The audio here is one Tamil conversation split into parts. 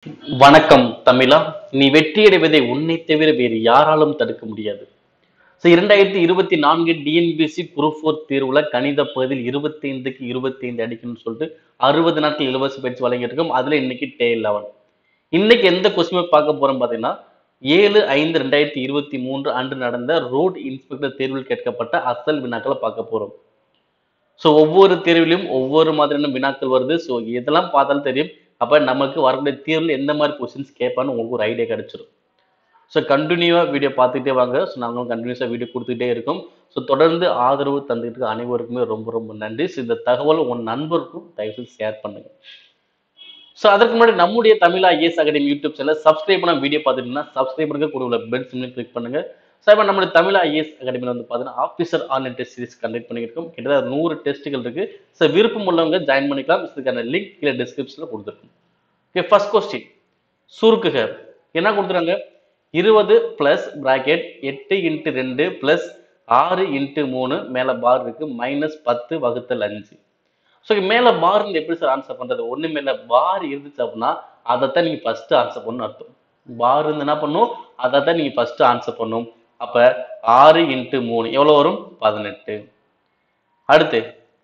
வணக்கம் தமிழா நீ வெற்றியடைவதை உன்னை தவிர வேறு யாராலும் தடுக்க முடியாது ஸோ இரண்டாயிரத்தி இருபத்தி நான்கு டிஎன்பிசி குரூப் ஃபோர் தேர்வுல கணித பகுதியில் இருபத்தி ஐந்துக்கு இருபத்தி ஐந்து அடிக்கணும்னு சொல்லிட்டு அறுபது நாட்கள் இலவச பயிற்சி வழங்கியிருக்கோம் அதுல இன்னைக்கு டே லெவன் இன்னைக்கு எந்த கொஸ்டினை பார்க்க போறோம் பார்த்தீங்கன்னா ஏழு ஐந்து ரெண்டாயிரத்தி இருபத்தி மூன்று அன்று நடந்த ரோட் இன்ஸ்பெக்டர் தேர்வில் கேட்கப்பட்ட அசல் வினாக்களை பார்க்க போறோம் ஸோ ஒவ்வொரு தேர்விலும் ஒவ்வொரு மாதிரியான வினாக்கள் வருது ஸோ இதெல்லாம் பார்த்தாலும் தெரியும் அப்போ நமக்கு வரக்கூடிய தேர்வில் எந்த மாதிரி கொஸ்டின்ஸ் கேட்பான்னு உங்களுக்கு ஒரு ஐடியா கிடைச்சிரும் ஸோ கண்டினியூவாக வீடியோ பார்த்துட்டே வாங்க ஸோ நாங்களும் கண்டினியூஸாக வீடியோ கொடுத்துட்டே இருக்கோம் ஸோ தொடர்ந்து ஆதரவு தந்துட்டு இருக்க அனைவருக்குமே ரொம்ப ரொம்ப நன்றி ஸோ இந்த தகவல் உன் நண்பருக்கும் தயவுசெய்து ஷேர் பண்ணுங்க ஸோ அதற்கு முன்னாடி நம்முடைய Tamil IAS academy YouTube channel subscribe பண்ண வீடியோ பார்த்துட்டீங்கன்னா சப்ஸ்கிரைப் பண்ணுங்க கூட உள்ள பெல் சிம்லையும் கிளிக் பண்ணுங்க சார் இப்போ நம்மளுடைய தமிழ் ஐஏஎஸ் அகாடமியில் வந்து பார்த்தீங்கன்னா officer online test series conduct பண்ணியிருக்கோம் கிட்டத்தட்ட நூறு டெஸ்ட்டுகள் இருக்கு ஸோ விருப்பம் உள்ளவங்க ஜாயின் பண்ணிக்கலாம் இதுக்கான லிங்க் கீழே டிஸ்கிரிப்ஷனில் கொடுத்துருக்கோம் ஓகே ஃபர்ஸ்ட் கொஸ்டின் சுருக்குக என்ன கொடுத்துறாங்க இருபது பிளஸ் பிராக்கெட் எட்டு இன்ட்டு ரெண்டு பிளஸ் ஆறு இன்ட்டு மூணு மேலே பார் இருக்கு மைனஸ் பத்து வகுத்தல் அஞ்சு ஸோ மேலே பார் எப்படி சார் ஆன்சர் பண்றது ஒன்று மேலே பார் இருந்துச்சு அப்படின்னா அதைத்தான் நீங்கள் ஃபர்ஸ்ட் ஆன்சர் பண்ணணும் அர்த்தம் பார் இருந்து என்ன பண்ணும் அதை தான் நீங்கள் ஃபர்ஸ்ட் ஆன்சர் பண்ணும் அப்ப ஆறு இன்ட்டு மூணு எவ்வளவு வரும் பதினெட்டு அடுத்து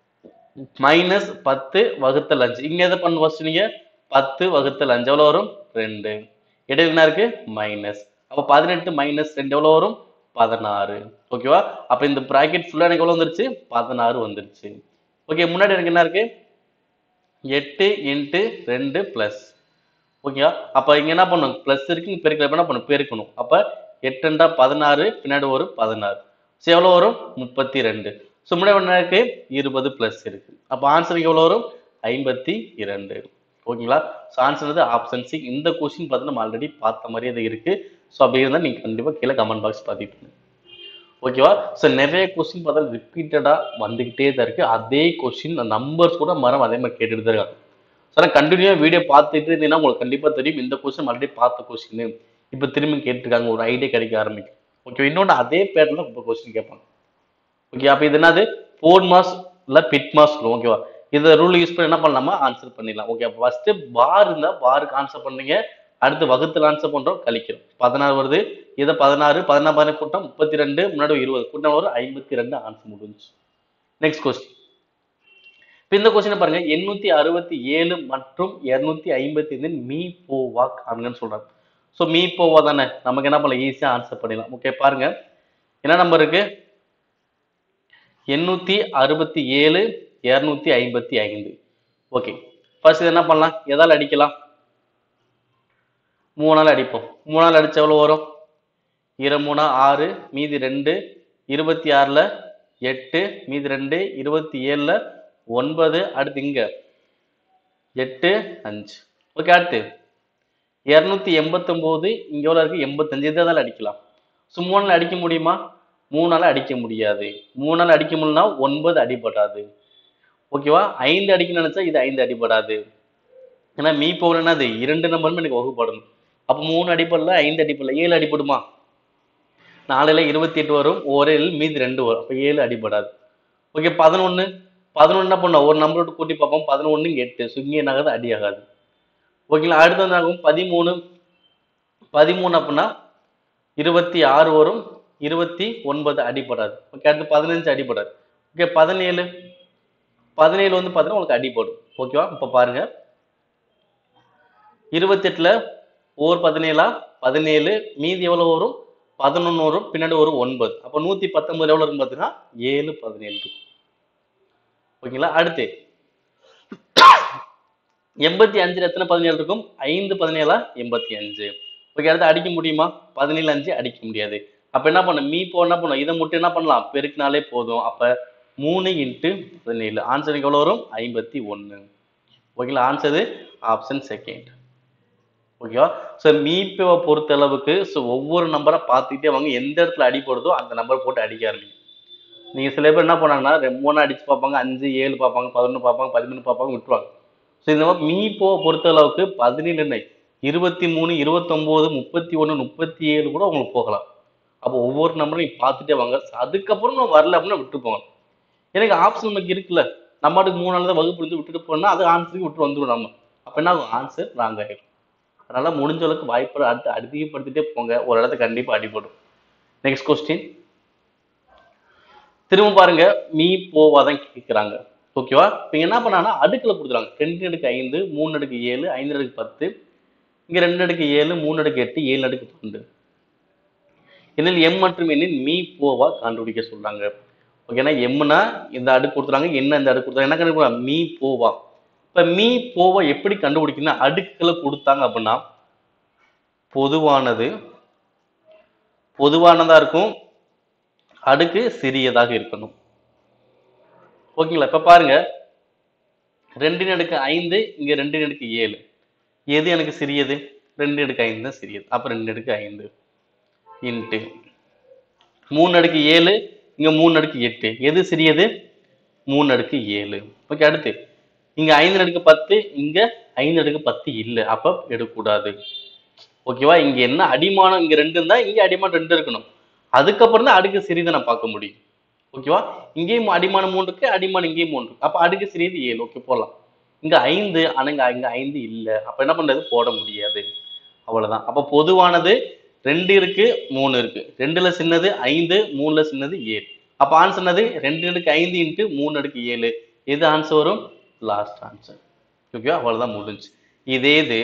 மைனஸ் பத்து வகுத்தல் அஞ்சு இங்க எதை பண்ணு ஃபர்ஸ்ட் நீங்க பத்து வகுத்தல் அஞ்சு எவ்வளவு வரும் ரெண்டு இடையில என்ன இருக்கு மைனஸ் அப்ப பதினெட்டு மைனஸ் ரெண்டு எவ்வளவு வரும் பதினாறு ஓகேவா அப்ப இந்த பிராக்கெட் ஃபுல்லா எனக்கு எவ்வளவு வந்துருச்சு பதினாறு வந்துருச்சு ஓகே முன்னாடி எனக்கு என்ன இருக்கு எட்டு இன்ட்டு ரெண்டு பிளஸ் ஓகேவா அப்ப இங்க என்ன பண்ணும் பிளஸ் இருக்கு இங்க பெருக்கல என்ன பண்ணும் பெருக்கணும் அப்ப எட்டுண்டா பதினாறு பின்னாடி ஒரு பதினாறு ஸோ எவ்வளோ வரும் முப்பத்தி ரெண்டு ஸோ முன்னாடி என்ன இருக்கு இருபது பிளஸ் இருக்கு அப்போ ஆன்சர் எவ்வளோ வரும் ஐம்பத்தி இரண்டு ஓகேங்களா ஸோ ஆன்சர் வந்து ஆப்ஷன் சி இந்த கொஸ்டின் பார்த்து நம்ம ஆல்ரெடி பார்த்த மாதிரி அது இருக்கு ஸோ அப்படி இருந்தால் நீங்கள் கண்டிப்பாக கீழே கமெண்ட் பாக்ஸ் பார்த்துட்டு ஓகேவா ஸோ நிறைய கொஸ்டின் பார்த்தா ரிப்பீட்டடாக வந்துக்கிட்டே தான் இருக்கு அதே கொஸ்டின் நம்பர்ஸ் கூட மரம் அதே மாதிரி கேட்டுட்டு தான் இருக்காங்க ஸோ ஆனால் கண்டினியூவாக வீடியோ பார்த்துட்டு இருந்தீங்கன்னா உங்களுக்கு கண்டிப்பாக தெரியும் இந்த கொஸ்டின் ஆல்ரெடி பார்த்த கொஸ்டின் இப்போ திரும்பி கேட்டிருக்காங்க ஒரு ஐடியா கிடைக்க ஆரம்பிக்கும் ஓகே இன்னொன்று அதே பேரில் இப்போ கொஸ்டின் கேட்பாங்க ஓகே அப்போ இது என்னது ஃபோர் மார்க்ஸ் இல்லை பிட் மார்க்ஸ் ஓகேவா இதை ரூல் யூஸ் பண்ணி என்ன பண்ணலாமா ஆன்சர் பண்ணிடலாம் ஓகே அப்போ ஃபர்ஸ்ட் பார் இருந்தால் பாருக்கு ஆன்சர் பண்ணீங்க அடுத்து வகுத்துல ஆன்சர் பண்றோம் கழிக்கிறோம் பதினாறு வருது இதை பதினாறு பதினாறு பதினாறு கூட்டம் முப்பத்தி ரெண்டு முன்னாடி இருபது கூட்டம் வரும் ஐம்பத்தி ரெண்டு ஆன்சர் முடிஞ்சு நெக்ஸ்ட் கொஸ்டின் இப்போ இந்த கொஸ்டினை பாருங்க எண்ணூத்தி அறுபத்தி ஏழு மற்றும் இருநூத்தி ஐம்பத்தி ஐந்து மீ போவா காண்கன்னு சொல்றாங்க ஸோ மீ போவா தானே நமக்கு என்ன பண்ணலாம் ஈஸியாக ஆன்சர் பண்ணிடலாம் ஓகே பாருங்க என்ன நம்பர் இருக்கு எண்ணூத்தி அறுபத்தி ஏழு இருநூத்தி ஐம்பத்தி ஐந்து ஓகே ஃபர்ஸ்ட் என்ன பண்ணலாம் எதால் அடிக்கலாம் மூணால் அடிப்போம் மூணால் அடிச்சா எவ்வளோ வரும் இரு மூணா ஆறு மீதி ரெண்டு இருபத்தி ஆறில் எட்டு மீதி ரெண்டு இருபத்தி ஏழில் ஒன்பது அடுத்து இங்க எட்டு அஞ்சு ஓகே அடுத்து இரநூத்தி எண்பத்தொம்போது இங்க எவ்வளோ இருக்கு எண்பத்தஞ்சு இதை அடிக்கலாம் ஸோ மூணில் அடிக்க முடியுமா மூணால் அடிக்க முடியாது மூணால் அடிக்க முடியலனா ஒன்பது அடிபடாது ஓகேவா ஐந்து அடிக்க நினைச்சா இது ஐந்து அடிபடாது ஏன்னா மீ போகல என்னது இரண்டு நம்பருமே எனக்கு வகுப்படணும் அப்போ மூணு அடிப்படல ஐந்து அடிப்படல ஏழு அடிப்படுமா நாலுல இருபத்தி எட்டு வரும் ஒரேல் மீதி ரெண்டு வரும் அப்போ ஏழு அடிபடாது ஓகே பதினொன்று பதினொன்று என்ன பண்ணோம் ஒரு நம்பர் விட்டு கூட்டி பார்ப்போம் பதினொன்று எட்டு ஸோ இங்கே என்ன ஆகாது அடி ஆகாது ஓகேங்களா அடுத்து வந்து ஆகும் பதிமூணு பதிமூணு அப்படின்னா இருபத்தி ஆறு வரும் இருபத்தி ஒன்பது அடிபடாது ஓகே அடுத்து பதினஞ்சு அடிபடாது ஓகே பதினேழு பதினேழு வந்து பார்த்தீங்கன்னா உங்களுக்கு அடிபடும் ஓகேவா இப்போ பாருங்க இருபத்தெட்டுல ஓர் பதினேழா பதினேழு மீதி எவ்வளவு வரும் பதினொன்று வரும் பின்னாடி ஒரு ஒன்பது அப்போ நூத்தி பத்தொன்பது எவ்வளவு இருக்கும் பார்த்தீங்கன்னா ஏழு பதினேழு இருக்கும் ஓகேங்களா அடுத்து எண்பத்தி அஞ்சுல எத்தனை பதினேழு இருக்கும் ஐந்து பதினேழா எண்பத்தி அஞ்சு ஓகே அடுத்து அடிக்க முடியுமா பதினேழு அஞ்சு அடிக்க முடியாது அப்ப என்ன பண்ண மீ போ என்ன பண்ணும் இதை மட்டும் என்ன பண்ணலாம் பெருக்கினாலே போதும் அப்ப மூணு இன்ட்டு பதினேழு ஆன்சர் எவ்வளவு வரும் ஐம்பத்தி ஒண்ணு ஓகேங்களா ஆன்சர் ஆப்ஷன் செகண்ட் ஓகேவா ஸோ மீப்பை பொறுத்த அளவுக்கு ஸோ ஒவ்வொரு நம்பரை பார்த்துக்கிட்டே வாங்க எந்த இடத்துல அடிப்படுதோ அந்த நம்பர் போட்டு அடிக்க ஆரம்பிங்க நீங்க சில பேர் என்ன பண்ணாங்கன்னா ரெ- மூணு அடிச்சு பார்ப்பாங்க அஞ்சு ஏழு பார்ப்பாங்க பதினொன்று பார்ப்பாங்க பதிமூணு பார்ப்பாங்க விட்டுருவாங்க ஸோ இந்த மாதிரி மீப்போ பொறுத்த அளவுக்கு பதினேழு என்ன இருபத்தி மூணு இருபத்தொம்போது முப்பத்தி ஒன்று முப்பத்தி ஏழு கூட உங்களுக்கு போகலாம் அப்போ ஒவ்வொரு நம்பரும் நீங்க பார்த்துட்டே வாங்க அதுக்கப்புறம் நான் வரல அப்படின்னா விட்டு போங்க எனக்கு ஆப்ஷன் நமக்கு இருக்குல்ல நம்மளுக்கு மூணு நாள் தான் வகுப்பு இருந்து விட்டுட்டு போனா அது ஆன்சருக்கு விட்டு வந்துடும் நம்ம அப்போ என்ன ஆகும் ஆன்சர் ராங் ஆகிடும் அதனால முடிஞ்ச அளவுக்கு வாய்ப்பு அடுத்து அதிகப்படுத்திட்டே போங்க ஒரு இடத்துல கண்டிப்பா அடிபடும் நெக்ஸ்ட் கொஸ்டின் திரும்ப பாருங்க மீ போவா தான் கேட்குறாங்க ஓகேவா இப்போ என்ன பண்ணாங்கன்னா அடுக்கில் கொடுத்துறாங்க ரெண்டு அடுக்கு ஐந்து மூணு அடுக்கு ஏழு ஐந்து அடுக்கு பத்து இங்க ரெண்டு அடுக்கு ஏழு மூணு அடுக்கு எட்டு ஏழு அடுக்கு பன்னெண்டு இதில் எம் மற்றும் எண்ணின் மீ போவா கண்டுபிடிக்க சொல்றாங்க ஓகேனா எம்னா இந்த அடுக்கு கொடுத்துறாங்க என்ன இந்த அடுக்கு கொடுத்தாங்க என்ன கண்டுபிடிக்கலாம் மீ போவா இப்ப மீ போவா எப்படி கண்டுபிடிக்கணும் அடுக்குகளை கொடுத்தாங்க அப்படின்னா பொதுவானது பொதுவானதா இருக்கும் அடுக்கு சிறியதாக இருக்கணும் ஓகேங்களா இப்ப பாருங்க ரெண்டின் அடுக்கு ஐந்து இங்க ரெண்டின் அடுக்கு ஏழு எது எனக்கு சிறியது ரெண்டு அடுக்கு ஐந்து தான் சிறியது அப்ப ரெண்டு அடுக்கு ஐந்து இன்ட்டு மூணு அடுக்கு ஏழு இங்க மூணு அடுக்கு எட்டு எது சிறியது மூணு அடுக்கு ஏழு ஓகே அடுத்து இங்க ஐந்து அடுக்கு பத்து இங்க ஐந்து அடுக்கு பத்து இல்லை அப்ப எடுக்கக்கூடாது ஓகேவா இங்க என்ன அடிமானம் இங்க ரெண்டு இருந்தா இங்க அடிமானம் ரெண்டு இருக்கணும் அதுக்கப்புறம் தான் அடுக்கு சிறியதை நான் பார்க்க முடியும் ஓகேவா இங்கேயும் அடிமானம் மூணு இருக்கு அடிமானம் இங்கேயும் மூணு இருக்கு அப்ப அடுக்கு சிறியது ஏழு ஓகே போடலாம் இங்க ஐந்து ஆனா இங்க இங்க ஐந்து இல்ல அப்ப என்ன பண்றது போட முடியாது அவ்வளவுதான் அப்ப பொதுவானது ரெண்டு இருக்கு மூணு இருக்கு ரெண்டுல சின்னது ஐந்து மூணுல சின்னது ஏழு அப்ப ஆன்சர் என்னது ரெண்டு அடுக்கு ஐந்து இன்ட்டு மூணு அடுக்கு ஏழு எது ஆன்சர் வரும் லாஸ்ட் ஆன்சர் ஓகேவா அவ்வளவுதான் முடிஞ்சு இதே இது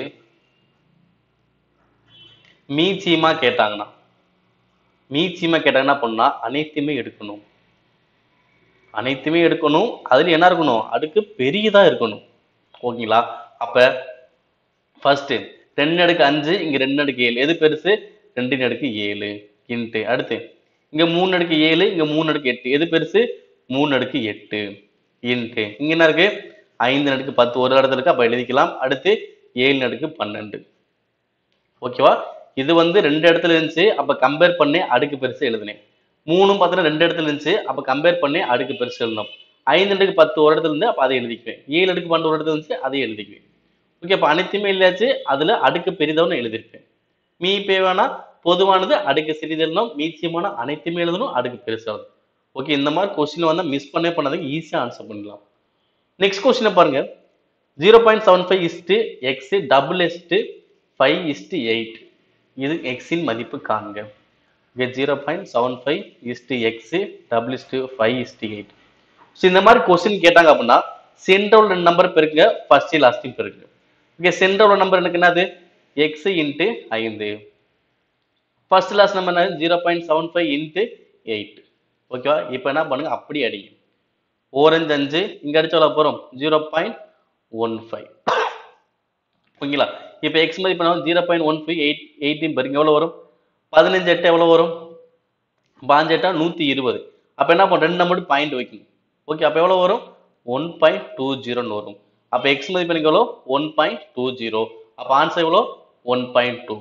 மீச்சியமா கேட்டாங்கன்னா மீச்சியமா கேட்டாங்கன்னா என்ன பண்ணா அனைத்துமே எடுக்கணும் அனைத்துமே எடுக்கணும் அதுல என்ன இருக்கணும் அடுக்கு பெரியதா இருக்கணும் ஓகேங்களா அப்ப ஃபர்ஸ்ட் ரெண்டு அடுக்கு அஞ்சு இங்க ரெண்டு அடுக்கு ஏழு எது பெருசு ரெண்டு அடுக்கு ஏழு இன்ட்டு அடுத்து இங்க மூணு அடுக்கு ஏழு இங்க மூணு அடுக்கு எட்டு எது பெருசு மூணு அடுக்கு எட்டு இன்ட்டு இங்க என்ன இருக்கு ஐந்து அடுக்கு பத்து ஒரு இடத்துல இருக்கு அப்ப எழுதிக்கலாம் அடுத்து ஏழு அடுக்கு பன்னெண்டு ஓகேவா இது வந்து ரெண்டு இடத்துல இருந்துச்சு அப்ப கம்பேர் பண்ணி அடுக்கு பெருசு எழுதினேன் மூணும் பார்த்தீங்கன்னா ரெண்டு இடத்துல இருந்துச்சு அப்ப கம்பேர் பண்ணி அடுக்கு பெருசு எழுதணும் ஐந்து அடுக்கு பத்து ஒரு இடத்துல இருந்து அப்ப அதை எழுதிக்குவேன் ஏழு அடுக்கு பன்னெண்டு ஒரு இடத்துல இருந்துச்சு அதை எழுதிக்குவேன் ஓகே அப்ப அனைத்துமே இல்லையாச்சு அதுல அடுக்கு பெரிதவன்னு எழுதியிருப்பேன் மீ பேவானா பொதுவானது அடுக்கு சிறிது எழுதணும் மீச்சியமான அனைத்துமே எழுதணும் அடுக்கு பெருசு எழுதணும் ஓகே இந்த மாதிரி கொஸ்டின் வந்தா மிஸ் பண்ணே பண்ணாதீங்க ஈஸியா ஆன்சர் பண்ணலாம் நெக்ஸ்ட் கொஸ்டினை பாருங்க zero point seven five is to X double is to five is to eight இது எக்ஸின் மதிப்பு காண்க okay zero point seven five is to X double is to five is to eight so இந்த மாதிரி கொஸ்டின் கேட்டாங்க அப்படின்னா சென்டர் உள்ள நம்பர் பெருக்குங்க ஃபர்ஸ்ட் லாஸ்ட்டையும் பெருக்குங்க ஓகே சென்டர் உள்ள நம்பர் எனக்கு என்னது எக்ஸ் இன்ட்டு ஐந்து ஃபர்ஸ்ட் லாஸ்ட் நம்பர் என்னது zero point seven five into eight ஓகேவா இப்போ என்ன பண்ணுங்க அப்படி அடிங்க ஓரஞ்சு அஞ்சு இங்க அடிச்சு எவ்வளோ போகிறோம் ஜீரோ பாயிண்ட் ஒன் ஃபைவ் ஓகேங்களா இப்போ எக்ஸ் மதிப்பு என்ன zero point one five eight eighteen பாருங்க எவ்வளோ வரும் பதினஞ்சு எட்டு எவ்வளோ வரும் பாஞ்சு எட்டா நூற்றி இருபது அப்போ என்ன பண்ணும் ரெண்டு நம்பர் பாயிண்ட் வைக்கணும் ஓகே அப்போ எவ்வளோ வரும் ஒன் பாயிண்ட் டூ ஜீரோன்னு வரும் அப்போ எக்ஸ் மதிப்பு எனக்கு எவ்வளோ ஒன் பாயிண்ட் டூ ஜீரோ அப்போ ஆன்சர் எவ்வளோ one point two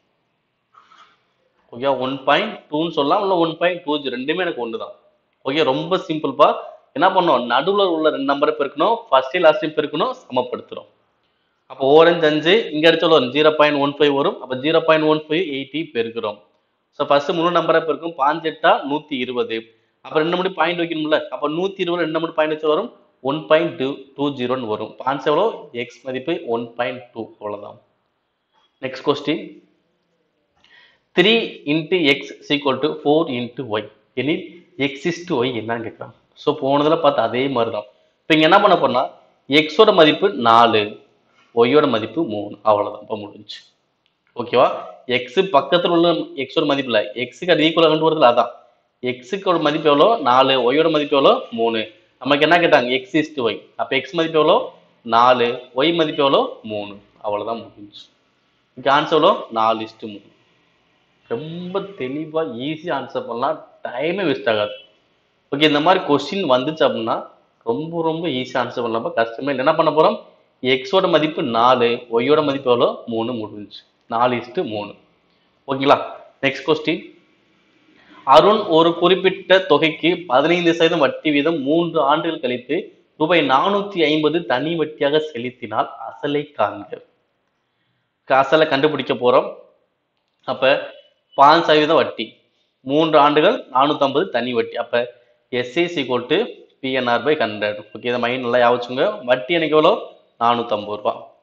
okay one point டூன்னு சொல்லலாம் இல்லை ஒன் பாயிண்ட் டூ ஜீரோ ரெண்டுமே எனக்கு ஒன்று தான் ஓகே ரொம்ப சிம்பிள்ப்பா என்ன பண்ணோம் நடுவில் உள்ள ரெண்டு நம்பரை பெருக்கணும் ஃபர்ஸ்ட் லாஸ்டையும் பெருக்கணும் சமப்படுத்துறோம் அப்போ ஓரஞ்சு அஞ்சு இங்க அடிச்சாலும் வரும் ஜீரோ பாயிண்ட் ஒன் ஃபைவ் வரும் அப்போ zero point one five eighty பெருக்கிறோம் ஸோ ஃபர்ஸ்ட் முழு நம்பரை பெருக்கும் பாஞ்செட்டா நூற்றி இருபது அப்போ ரெண்டு மணி பாயிண்ட் வைக்கணும்ல அப்போ நூற்றி இருபது ரெண்டு மணி பாயிண்ட் வச்சு வரும் ஒன் பாயிண்ட் டூ டூ ஜீரோன்னு வரும் பான்ஸ் எவ்வளோ எக்ஸ் மதிப்பு ஒன் பாயிண்ட் டூ அவ்வளோதான் next question three into X equal to four into Y எனில் எக்ஸ் இஸ் டு ஒய் என்னன்னு கேட்குறான் ஸோ போனதில் பார்த்து அதே மாதிரி தான் இப்போ இங்கே என்ன பண்ண போறோம்னா எக்ஸோட மதிப்பு நாலு ஒய்யோட மதிப்பு மூணு அவ்வளோதான் இப்போ முடிஞ்சு ஓகேவா எக்ஸ் பக்கத்தில் உள்ள எக்ஸோட மதிப்பு இல்லை எக்ஸுக்கு அது ஈக்குவலாக கொண்டு வரதுல அதான் எக்ஸுக்கோட மதிப்பு எவ்வளோ நாலு ஒய்யோட மதிப்பு எவ்வளோ மூணு நமக்கு என்ன கேட்டாங்க எக்ஸ் இஸ் டு ஒய் அப்போ எக்ஸ் மதிப்பு எவ்வளோ நாலு ஒய் மதிப்பு எவ்வளோ மூணு அவ்வளோதான் முடிஞ்சு இங்கே ஆன்சர் எவ்வளோ நாலு இஸ்ட்டு மூணு ரொம்ப தெளிவாக ஈஸியாக ஆன்சர் பண்ணலாம் டைமே வேஸ்ட் ஆகாது ஓகே இந்த மாதிரி கொஸ்டின் வந்துச்சு அப்படின்னா ரொம்ப ரொம்ப ஈஸியாக ஆன்சர் பண்ணலாமா கஷ்டமே இல்லை என்ன பண்ண போகிறோம் எக்ஸோட மதிப்பு நாலு ஒய்யோட மதிப்பு எவ்வளோ மூணு முடிஞ்சு நாலு இஸ்ட்டு மூணு ஓகேங்களா நெக்ஸ்ட் கொஸ்டின் அருண் ஒரு குறிப்பிட்ட தொகைக்கு பதினைந்து சதவீதம் வட்டி வீதம் மூன்று ஆண்டுகள் கழித்து ரூபாய் நானூத்தி ஐம்பது தனி வட்டியாக செலுத்தினால் அசலை காண்க அசலை கண்டுபிடிக்க போறோம் அப்ப பாஞ்சு சதவீதம் வட்டி மூன்று ஆண்டுகள் நானூத்தி ஐம்பது தனி வட்டி அப்ப SI to PNR by hundred okay இதை மைண்ட் நல்லா யாவச்சுங்க வட்டி எனக்கு எவ்வளோ நானூற்றம்பது ரூபா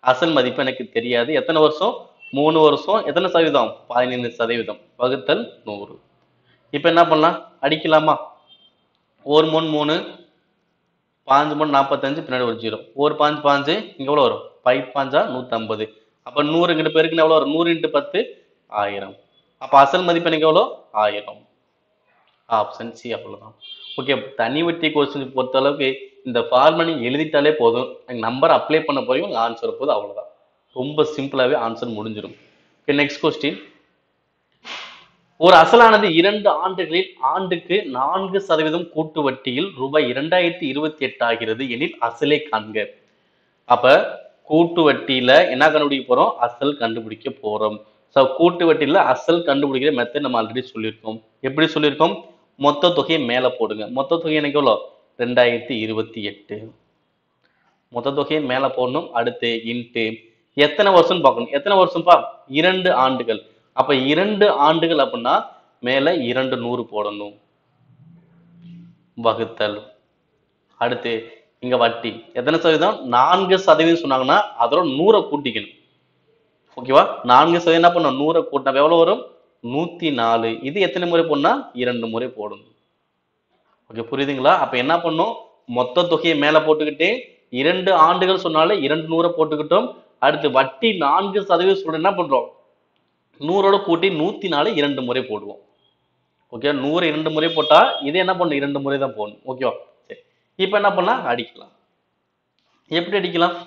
அசல் மதிப்பு எனக்கு தெரியாது எத்தனை வருஷம் மூணு வருஷம் எத்தனை சதவீதம் பதினைந்து சதவீதம் வகுத்தல் நூறு இப்போ என்ன பண்ணலாம் அடிக்கலாமா ஒரு மூணு மூணு பாஞ்சு மூணு நாற்பத்தஞ்சு பின்னாடி ஒரு ஜீரோ ஒரு பாஞ்சு பாஞ்சு இங்கே எவ்வளோ வரும் பை பாஞ்சா நூற்றம்பது அப்போ நூறு இங்கிட்ட பேருக்கு எவ்வளோ வரும் நூறு இன்ட்டு பத்து ஆயிரம் அப்போ அசல் மதிப்பு எனக்கு எவ்வளோ ஆயிரம் ஆப்ஷன் சி அவ்வளோதான் ஓகே தனி வட்டி கொஸ்டின் பொறுத்த அளவுக்கு இந்த ஃபார்முலா நீங்க எழுதிட்டாலே போதும் நம்பர் அப்ளை பண்ண போறீங்க உங்க ஆன்சர் போதும் அவ்வளவுதான் ரொம்ப சிம்பிளாவே ஆன்சர் முடிஞ்சிடும் ஓகே நெக்ஸ்ட் கொஸ்டின் ஒரு அசலானது இரண்டு ஆண்டுகளில் ஆண்டுக்கு நான்கு சதவீதம் கூட்டு வட்டியில் ரூபாய் இரண்டாயிரத்தி இருபத்தி எட்டு ஆகிறது எனில் அசலை காண்க அப்ப கூட்டு வட்டியில என்ன கண்டுபிடிக்க போறோம் அசல் கண்டுபிடிக்க போறோம் ஸோ கூட்டு வட்டியில அசல் கண்டுபிடிக்கிற மெத்தட் நம்ம ஆல்ரெடி சொல்லியிருக்கோம் எப்படி சொல்லியிருக்கோம் மொத்த தொகையை மேல போடுங்க மொத்த தொகை எனக்கு எவ்வளோ ரெண்டாயிரத்தி இருபத்தி எட்டு மொத்த தொகையை மேல போடணும் அடுத்து இன்ட்டு எத்தனை வருஷம் பார்க்கணும் எத்தனை வருஷம்ப்பா இரண்டு ஆண்டுகள் அப்ப இரண்டு ஆண்டுகள் அப்படின்னா மேல இரண்டு நூறு போடணும் வகுத்தல் அடுத்து இங்க வட்டி எத்தனை சதவீதம் நான்கு சதவீதம் சொன்னாங்கன்னா அதோட நூறை கூட்டிக்கணும் ஓகேவா நான்கு சதவீதம் என்ன பண்ணணும் நூறை கூட்டினா எவ்வளவு வரும் நூத்தி நாலு இது எத்தனை முறை போடணும்னா இரண்டு முறை போடணும் ஓகே புரியுதுங்களா அப்ப என்ன பண்ணும் மொத்த தொகையை மேல போட்டுக்கிட்டு இரண்டு ஆண்டுகள் சொன்னாலே இரண்டு நூறை போட்டுக்கிட்டோம் அடுத்து வட்டி நான்கு சதவீதம் சொல்ற என்ன பண்றோம் நூறோட கூட்டி நூத்தி நாலு இரண்டு முறை போடுவோம் ஓகே நூறு இரண்டு முறை போட்டா இது என்ன பண்ணும் இரண்டு முறை தான் போடணும் ஓகேவா சரி இப்போ என்ன பண்ணலாம் அடிக்கலாம் எப்படி அடிக்கலாம்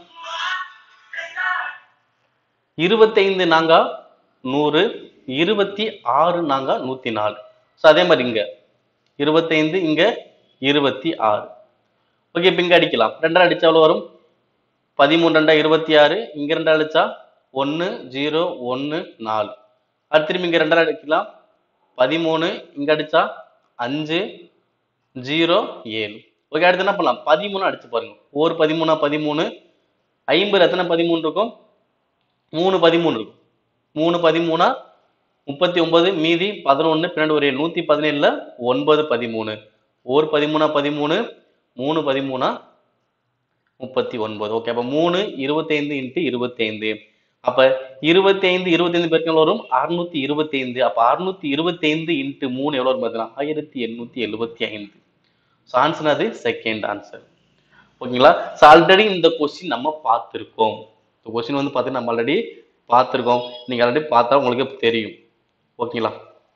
இருபத்தைந்து நாங்கா நூறு இருபத்தி ஆறு நாங்கா நூத்தி நாலு ஸோ அதே மாதிரி இங்க இருபத்தைந்து இங்க இருபத்தி ஆறு ஓகே இப்போ இங்க அடிக்கலாம் ரெண்டா அடிச்சா எவ்வளவு வரும் பதிமூணு ரெண்டா இருபத்தி ஆறு இங்க ரெண்டா அடிச்சா ஒன்று ஜீரோ ஒன்று நாலு அது திரும்பி இங்க ரெண்டா அடிக்கலாம் பதிமூணு இங்க அடிச்சா அஞ்சு ஜீரோ ஏழு ஓகே அடுத்து என்ன பண்ணலாம் பதிமூணு அடிச்சு பாருங்க ஒரு பதிமூணா பதிமூணு ஐம்பது எத்தனை பதிமூணு இருக்கும் மூணு பதிமூணு இருக்கும் மூணு பதிமூணா முப்பத்தி ஒன்பது மீதி பதினொன்று பின்னாடி ஒரு ஏழு நூற்றி பதினேழில் ஒன்பது பதிமூணு ஒரு பதிமூணா பதிமூணு மூணு பதிமூணா முப்பத்தி ஒன்பது ஓகே அப்போ மூணு இருபத்தைந்து இன்ட்டு இருபத்தைந்து அப்போ இருபத்தைந்து இருபத்தைந்து பேருக்கு எவ்வளோ வரும் அறுநூத்தி இருபத்தைந்து அப்போ அறுநூத்தி இருபத்தைந்து இன்ட்டு மூணு எவ்வளோ வரும் பார்த்தீங்கன்னா ஆயிரத்தி எண்ணூற்றி எழுபத்தி ஐந்து ஸோ ஆன்சர் அது செகண்ட் ஆன்சர் ஓகேங்களா ஸோ ஆல்ரெடி இந்த கொஸ்டின் நம்ம பார்த்துருக்கோம் இந்த கொஸ்டின் வந்து பார்த்தீங்கன்னா நம்ம ஆல்ரெடி பார்த்துருக்கோம் நீங்கள் ஆல்ரெடி பார்த்தா உங்களுக்கு தெரியும் ஓகேங்களா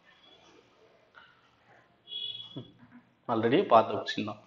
ஆல்ரெடி பார்த்த கொஸ்டின் தான்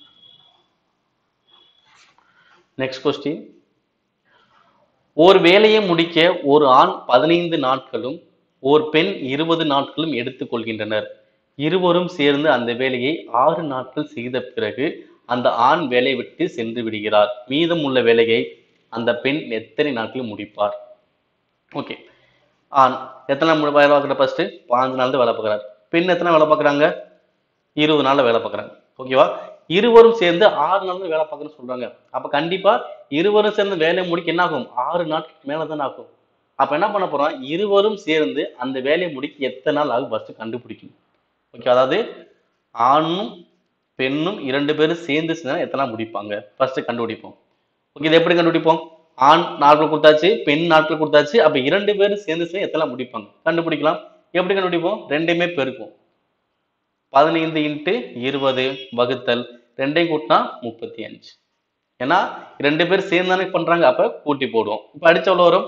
நெக்ஸ்ட் கொஸ்டின் ஒரு வேலையை முடிக்க ஒரு ஆண் பதினைந்து நாட்களும் ஒரு பெண் இருபது நாட்களும் எடுத்துக்கொள்கின்றனர் இருவரும் சேர்ந்து அந்த வேலையை ஆறு நாட்கள் செய்த பிறகு அந்த ஆண் வேலையை விட்டு சென்று விடுகிறார் மீதம் உள்ள வேலையை அந்த பெண் எத்தனை நாட்களில் முடிப்பார் ஓகே ஆண் எத்தனை நாள் முடி- வேலை பார்க்குற ஃபர்ஸ்ட் பாஞ்சு நாள் தான் வேலை பார்க்குறாரு பெண் எத்தனை வேலை பார்க்குறாங்க இருபது நாள்ல வேலை பார்க்குறாங்க ஓகேவா இருவரும் சேர்ந்து ஆறு நாள் தான் வேலை பார்க்கணும்னு சொல்றாங்க அப்ப கண்டிப்பா இருவரும் சேர்ந்து வேலையை முடிக்க என்ன ஆகும் ஆறு நாட்களுக்கு மேல தானே ஆகும் அப்ப என்ன பண்ண போறோம் இருவரும் சேர்ந்து அந்த வேலையை முடிக்க எத்தனை நாள் ஆகும் ஃபர்ஸ்ட் கண்டுபிடிக்கணும் ஓகே அதாவது ஆணும் பெண்ணும் இரண்டு பேரும் சேர்ந்து செஞ்சா எத்தனை நாள் முடிப்பாங்க ஃபர்ஸ்ட் கண்டுபிடிப்போம் ஓகே இதை எப்படி கண்டுபிடிப்போம் ஆண் நாட்கள் கொடுத்தாச்சு பெண் நாட்கள் கொடுத்தாச்சு அப்ப இரண்டு பேரும் சேர்ந்து செஞ்சா எத்தனை நாள் முடிப்பாங்க கண்டுபிடிக்கலாம் எப்படி கண்டுபிடிப்போம் ரெண்டையுமே பெருக்கும் பதினைந்து இன்ட்டு இருபது வகுத்தல் ரெண்டையும் கூட்டினா முப்பத்தி அஞ்சு ஏன்னா ரெண்டு பேர் சேர்ந்து தானே பண்றாங்க அப்ப கூட்டி போடுவோம் இப்ப அடிச்ச எவ்வளவு வரும்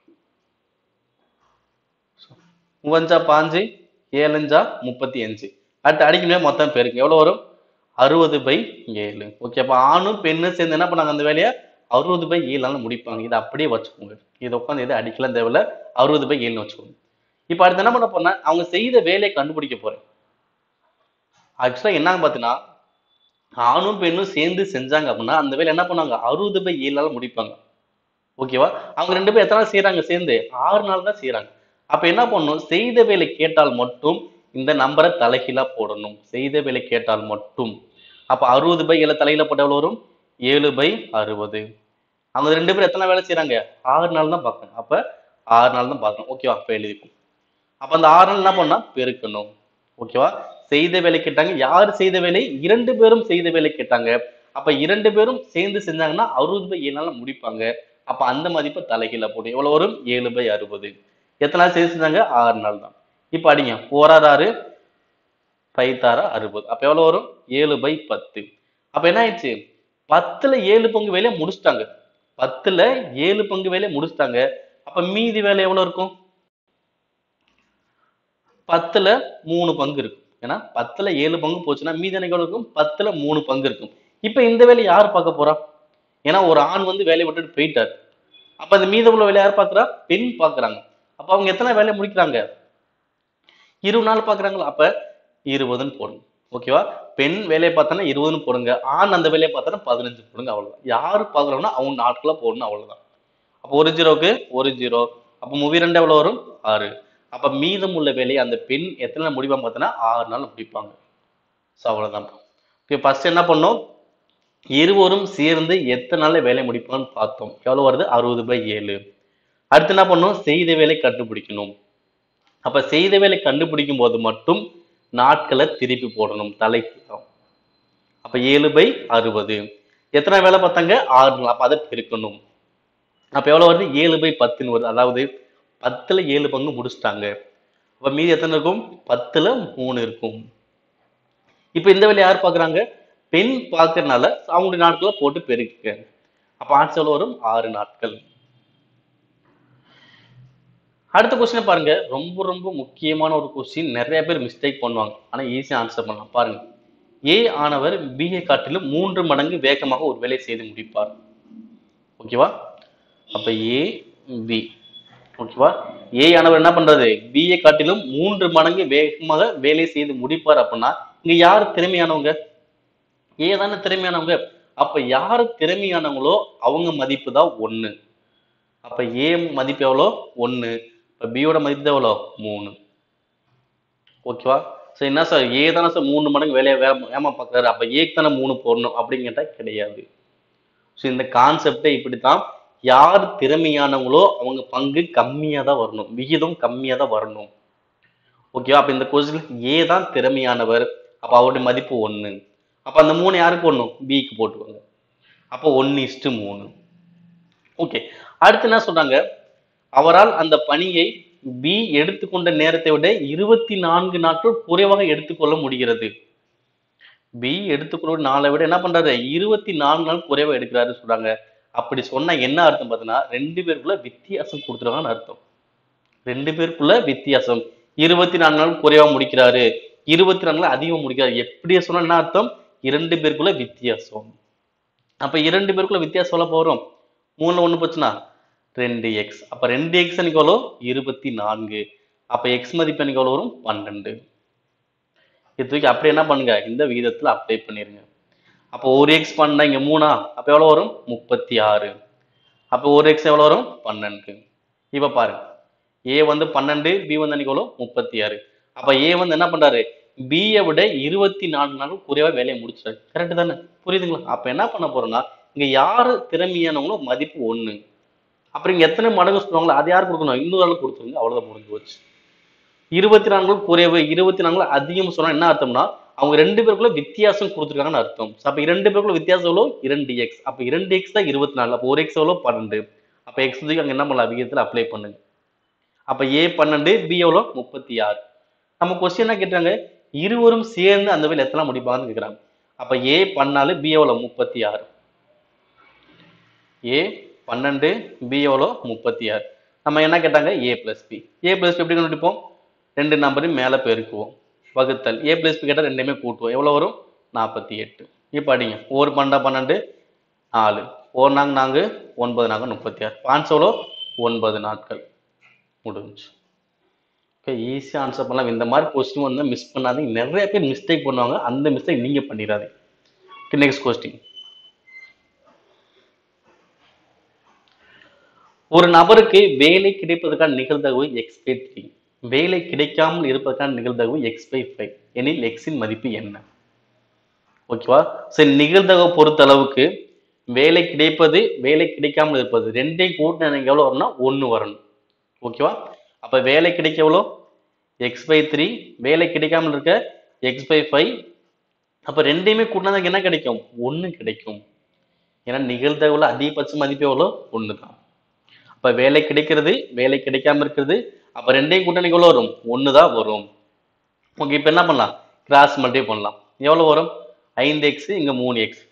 மூவஞ்சா பாஞ்சு ஏழஞ்சா முப்பத்தி அஞ்சு அடுத்து அடிக்கணும் மொத்தம் பேருக்கு எவ்வளவு வரும் அறுபது பை ஏழு ஓகே அப்ப ஆணும் பெண்ணும் சேர்ந்து என்ன பண்ணாங்க அந்த வேலையை அறுபது பை ஏழால முடிப்பாங்க இதை அப்படியே வச்சுக்கோங்க இதை உட்காந்து எது அடிக்கலாம் தேவையில்ல அறுபது பை ஏழுன்னு வச்சுக்கோங்க இப்ப அடுத்து என்ன பண்ண போறேன்னா அவங்க செய்த வேலையை கண்டுபிடிக்க போறேன் ஆக்சுவலா என்னன்னு பார்த்தீங்கன்னா ஆணும் பெண்ணும் சேர்ந்து செஞ்சாங்க அப்படின்னா அந்த வேலை என்ன பண்ணாங்க அறுபது பை ஏழால முடிப்பாங்க ஓகேவா அவங்க ரெண்டு பேரும் எத்தனை நாள் செய்யறாங்க சேர்ந்து ஆறு நாள் தான் செய்யறாங்க அப்ப என்ன பண்ணணும் செய்த வேலை கேட்டால் மட்டும் இந்த நம்பரை தலைகீழா போடணும் செய்த வேலை கேட்டால் மட்டும் அப்ப அறுபது பை ஏழு தலையில போட்ட எவ்வளவு வரும் ஏழு பை அறுபது அவங்க ரெண்டு பேரும் எத்தனை வேலை செய்யறாங்க ஆறு நாள் தான் பார்க்கணும் அப்ப ஆறு நாள் தான் பார்க்கணும் ஓகேவா அப்ப எழுதிக்கும் அப்ப அந்த ஆறு நாள் என்ன பண்ணா பெருக்கணும் ஓகேவா செய்த வேலை கேட்டாங்க யார் செய்த வேலை இரண்டு பேரும் செய்த வேலை கேட்டாங்க அப்ப இரண்டு பேரும் சேர்ந்து செஞ்சாங்கன்னா அறுபது பை ஏழு நாள்ல முடிப்பாங்க அப்ப அந்த மதிப்பை தலைகீழ போடும் எவ்வளவு வரும் ஏழு பை அறுபது எத்தனை நாள் சேர்த்து செஞ்சாங்க ஆறு நாள் தான் இப்ப அடிங்க போராறு ஆறு பைத்தாரா அறுபது அப்ப எவ்வளவு வரும் ஏழு பை பத்து அப்ப என்ன ஆயிடுச்சு பத்துல ஏழு பங்கு வேலையை முடிச்சிட்டாங்க பத்துல ஏழு பங்கு வேலையை முடிச்சிட்டாங்க அப்ப மீதி வேலை எவ்வளவு இருக்கும் பத்துல மூணு பங்கு இருக்கும் ஏன்னா பத்துல ஏழு பங்கு போச்சுன்னா மீதி எனக்கு எவ்வளவு இருக்கும் பத்துல மூணு பங்கு இருக்கும் இப்ப இந்த வேலையை யார் பார்க்க போறா ஏன்னா ஒரு ஆண் வந்து வேலையை விட்டுட்டு போயிட்டார் அப்ப அந்த மீதம் உள்ள வேலையை யார் பார்க்கறா பெண் பார்க்கறாங்க அப்ப அவங்க எத்தனை வேலையை முடிக்கிறாங்க இருபது நாள் பார்க்கறாங்களா அப்ப இருபதுன்னு போடுங்க ஓகேவா பெண் வேலையை பார்த்தோன்னா இருபதுன்னு போடுங்க ஆண் அந்த வேலையை பார்த்தோன்னா பதினஞ்சு போடுங்க அவ்வளவுதான் யாரு பார்க்கறாங்கன்னா அவங்க நாட்களா போடணும் அவ்வளவுதான் அப்போ ஒரு ஜீரோக்கு ஒரு ஜீரோ அப்போ மூவி ரெண்டு எவ்வளவு வரும் ஆறு அப்ப மீதம் உள்ள வேலையை அந்த பெண் எத்தனை நாள் முடிப்பாங்க பார்த்தோன்னா ஆறு நாள் முடிப்பாங்க ஸோ அவ்வளவுதான் இப்போ ஃபர்ஸ்ட் என்ன பண்ணோம் இருவரும் சேர்ந்து எத்தனை நாள்ல வேலை முடிப்பாங்கன்னு பார்த்தோம் எவ்வளவு வருது அறுபது பை ஏழு அடுத்து என்ன பண்ணோம் செய்த வேலை கண்டுபிடிக்கணும் அப்ப செய்த வேலை கண்டுபிடிக்கும் போது மட்டும் நாட்களை திருப்பி போடணும் தலைக்கு அப்ப ஏழு பை அறுபது எத்தனை வேலை பார்த்தாங்க ஆறு நாள் அப்ப அதை பெருக்கணும் அப்ப எவ்வளவு வருது ஏழு பை பத்துன்னு வருது அதாவது பத்துல ஏழு பங்கு முடிச்சிட்டாங்க அப்ப மீதி எத்தனை இருக்கும் பத்துல மூணு இருக்கும் இப்ப இந்த வேலையை யார் பாக்குறாங்க பெண் பார்க்கறதுனால அவங்களுடைய நாட்களை போட்டு பெருக்க அப்ப ஆன்சர் எவ்வளவு வரும் ஆறு நாட்கள் அடுத்த கொஸ்டினை பாருங்க ரொம்ப ரொம்ப முக்கியமான ஒரு கொஸ்டின் நிறைய பேர் மிஸ்டேக் பண்ணுவாங்க ஆனா ஈஸியா ஆன்சர் பண்ணலாம் பாருங்க ஏ ஆனவர் பிஏ காட்டிலும் மூன்று மடங்கு வேகமாக ஒரு வேலை செய்து முடிப்பார் ஓகேவா அப்ப ஏ பி ஓகேவா ஏ ஆனவர் என்ன பண்றது பிஏ காட்டிலும் மூன்று மடங்கு வேகமாக வேலை செய்து முடிப்பார் அப்படின்னா இங்க யார் திறமையானவங்க ஏ தானே திறமையானவங்க அப்ப யார் திறமையானவங்களோ அவங்க மதிப்பு தான் ஒண்ணு அப்ப ஏ மதிப்பு எவ்வளோ ஒண்ணு இப்ப பியோட மதிப்பு தான் எவ்வளோ மூணு ஓகேவா சரி என்ன சார் ஏ தானே சார் மூணு மடங்கு வேலையை வே வேமா பார்க்குறாரு அப்ப ஏக்கு தானே மூணு போடணும் அப்படின்னு கேட்டா கிடையாது ஸோ இந்த கான்செப்டே இப்படித்தான் யார் திறமையானவங்களோ அவங்க பங்கு கம்மியா தான் வரணும் விகிதம் கம்மியா தான் வரணும் ஓகேவா அப்ப இந்த கொஸ்டின் ஏ தான் திறமையானவர் அப்ப அவருடைய மதிப்பு ஒண்ணு அப்ப அந்த மூணு யாருக்கு போடணும் பிக்கு போட்டுக்கோங்க அப்போ ஒன்னு இஸ்டு மூணு ஓகே அடுத்து என்ன சொல்றாங்க அவரால் அந்த பணியை பி எடுத்துக்கொண்ட நேரத்தை விட இருபத்தி நான்கு நாட்கள் குறைவாக எடுத்துக்கொள்ள முடிகிறது பி எடுத்துக்கொள்ள நாளை விட என்ன பண்றாரு இருபத்தி நான்கு நாள் குறைவா எடுக்கிறாரு சொல்றாங்க அப்படி சொன்னா என்ன அர்த்தம் பார்த்தீங்கன்னா ரெண்டு பேருக்குள்ள வித்தியாசம் கொடுத்துருவாங்கன்னு அர்த்தம் ரெண்டு பேருக்குள்ள வித்தியாசம் இருபத்தி நாலு நாள் குறைவா முடிக்கிறாரு இருபத்தி நாலு நாள் அதிகமா முடிக்கிறாரு எப்படியே சொன்னா என்ன அர்த்தம் இரண்டு பேருக்குள்ள வித்தியாசம் அப்ப இரண்டு பேருக்குள்ள வித்தியாசம் எவ்வளவு போறோம் மூணுல ஒண்ணு போச்சுன்னா ரெண்டு எக்ஸ் அப்ப ரெண்டு எக்ஸ் எனக்கு எவ்வளோ இருபத்தி நான்கு அப்ப எக்ஸ் மதிப்பு எனக்கு எவ்வளவு வரும் பன்னெண்டு இது தூக்கி அப்படியே என்ன பண்ணுங்க இந்த விகிதத்துல அப்ளை பண்ணிருங்க அப்போ ஒரு எக்ஸ் பண்ணா இங்க மூணா அப்ப எவ்வளவு வரும் முப்பத்தி ஆறு அப்போ ஒரு எக்ஸ் எவ்வளவு வரும் பன்னெண்டு இப்ப பாருங்க ஏ வந்து பன்னெண்டு பி வந்து அன்னைக்கு எவ்வளோ முப்பத்தி ஆறு அப்ப ஏ வந்து என்ன பண்றாரு பியை விட இருபத்தி நாலு நாள் குறைவா வேலையை முடிச்சிட்டாரு கரெக்ட் தானே புரியுதுங்களா அப்ப என்ன பண்ண போறோம்னா இங்க யாரு திறமையானவங்களோ மதிப்பு ஒண்ணு அப்புறம் இங்க எத்தனை மடங்கு சொல்லுவாங்களோ அது யார் கொடுக்கணும் இன்னொரு ஆள் கொடுத்துருங்க அவ்வளவுதான் முடிஞ்சு போச்சு இருபத்தி நான்கு குறைவு இருபத்தி நான்கு அதிகம் சொன்னா என்ன அர்த்தம்னா அவங்க ரெண்டு பேருக்குள்ள வித்தியாசம் கொடுத்துருக்காங்கன்னு அர்த்தம் அப்ப இரண்டு பேருக்குள்ள வித்தியாசம் எவ்வளோ இரண்டு எக்ஸ் அப்ப இரண்டு எக்ஸ் தான் இருபத்தி நாலு அப்போ ஒரு எக்ஸ் எவ்வளோ பன்னெண்டு அப்ப எக்ஸ் அங்க என்ன பண்ணலாம் விகிதத்துல அப்ளை பண்ணுங்க அப்ப ஏ பன்னெண்டு பி எவ்வளோ முப்பத்தி ஆறு நம்ம கொஸ்டின் என்ன கேட்டாங்க இருவரும் சேர்ந்து அந்த வேலை எத்தனை முடிப்பாங்கன்னு கேக்குறாங்க அப்ப ஏ பண்ணாலு பி எவ்வளோ முப்பத்தி ஆறு ஏ பன்னெண்டு பி எவ்வளோ முப்பத்தி ஆறு நம்ம என்ன கேட்டாங்க A plus B A plus B எப்படி கண்டுபிடிப்போம் ரெண்டு நம்பரையும் மேலே பெருக்குவோம் வகுத்தல் ஏ பிளஸ் பி கேட்டால் ரெண்டையுமே கூட்டுவோம் எவ்வளோ வரும் நாற்பத்தி எட்டு இப்போ அடிங்க ஒரு பன்னெண்டா பன்னெண்டு நாலு ஒரு நாங்க நான்கு ஒன்பது நாங்க முப்பத்தி ஆறு பான்ஸ் எவ்வளோ ஒன்பது நாட்கள் முடிஞ்சு ஓகே ஈஸியாக ஆன்சர் பண்ணலாம் இந்த மாதிரி கொஸ்டின் வந்து மிஸ் பண்ணாதீங்க நிறைய பேர் மிஸ்டேக் பண்ணுவாங்க அந்த மிஸ்டேக் நீங்கள் பண்ணிடாதீங்க ஓகே நெக்ஸ்ட் கொஸ்டின் ஒரு நபருக்கு வேலை கிடைப்பதற்கான நிகழ்தகவு எக்ஸ் பை த்ரீ வேலை கிடைக்காமல் இருப்பதற்கான நிகழ்தகவு எக்ஸ் பை ஃபைவ் எனில் எக்ஸின் மதிப்பு என்ன ஓகேவா சரி நிகழ்தகவு பொறுத்த அளவுக்கு வேலை கிடைப்பது வேலை கிடைக்காமல் இருப்பது ரெண்டையும் கூட்டினா எனக்கு எவ்வளோ வரும்னா ஒன்று வரணும் ஓகேவா அப்போ வேலை கிடைக்க எவ்வளோ எக்ஸ் பை த்ரீ வேலை கிடைக்காமல் இருக்க எக்ஸ் பை ஃபைவ் அப்போ ரெண்டையுமே கூட்டினா எனக்கு என்ன கிடைக்கும் ஒன்று கிடைக்கும் ஏன்னா நிகழ்தகவுல அதிகபட்ச மதிப்பு எவ்வளோ ஒன்று தான் அப்ப வேலை கிடைக்கிறது வேலை கிடைக்காம இருக்கிறது அப்ப ரெண்டையும் கூட்டணிக்கு எவ்வளோ வரும் ஒன்று தான் வரும் ஓகே இப்போ என்ன பண்ணலாம் கிராஸ் மல்டி பண்ணலாம் எவ்வளோ வரும் ஐந்து எக்ஸ் இங்க மூணு எக்ஸ்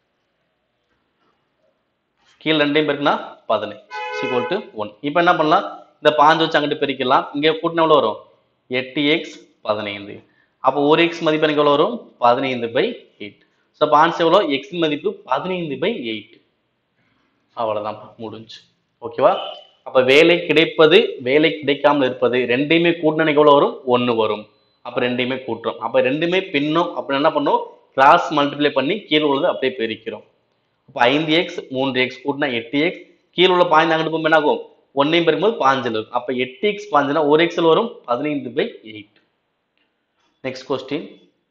கீழே ரெண்டையும் பெருக்குனா பதினஞ்சு சிக்வல் டு ஒன் இப்போ என்ன பண்ணலாம் இந்த பாஞ்சு வச்சு அங்கிட்டு பெருக்கலாம் இங்கே கூட்டினா எவ்வளோ வரும் எட்டு எக்ஸ் பதினைந்து அப்போ ஒரு எக்ஸ் மதிப்பு எனக்கு எவ்வளோ வரும் பதினைந்து பை எயிட் ஸோ அப்போ ஆன்சர் எவ்வளோ எக்ஸ் மதிப்பு பதினைந்து பை எயிட் அவ்வளோதான் முடிஞ்சு ஓகேவா அப்போ வேலை கிடைப்பது வேலை கிடைக்காமல் இருப்பது ரெண்டையுமே கூட்டினு எவ்வளோ வரும் ஒன்று வரும் அப்போ ரெண்டையுமே கூட்டுறோம் அப்போ ரெண்டுமே பின்னும் அப்படி என்ன பண்ணோம் கிராஸ் மல்டிப்ளை பண்ணி கீழே உள்ளது அப்படியே பெருக்கிறோம் அப்போ ஐந்து எக்ஸ் மூன்று எக்ஸ் கூட்டினா எட்டு எக்ஸ் கீழே உள்ள பாய்ந்து அங்கிட்டு போகும்போது என்ன ஆகும் ஒன்னையும் பெருக்கும்போது பாஞ்சில் இருக்கும் அப்போ எட்டு எக்ஸ் பாஞ்சுனா ஒரு எக்ஸில் வரும் பதினைந்து பை எயிட் நெக்ஸ்ட் கொஸ்டின்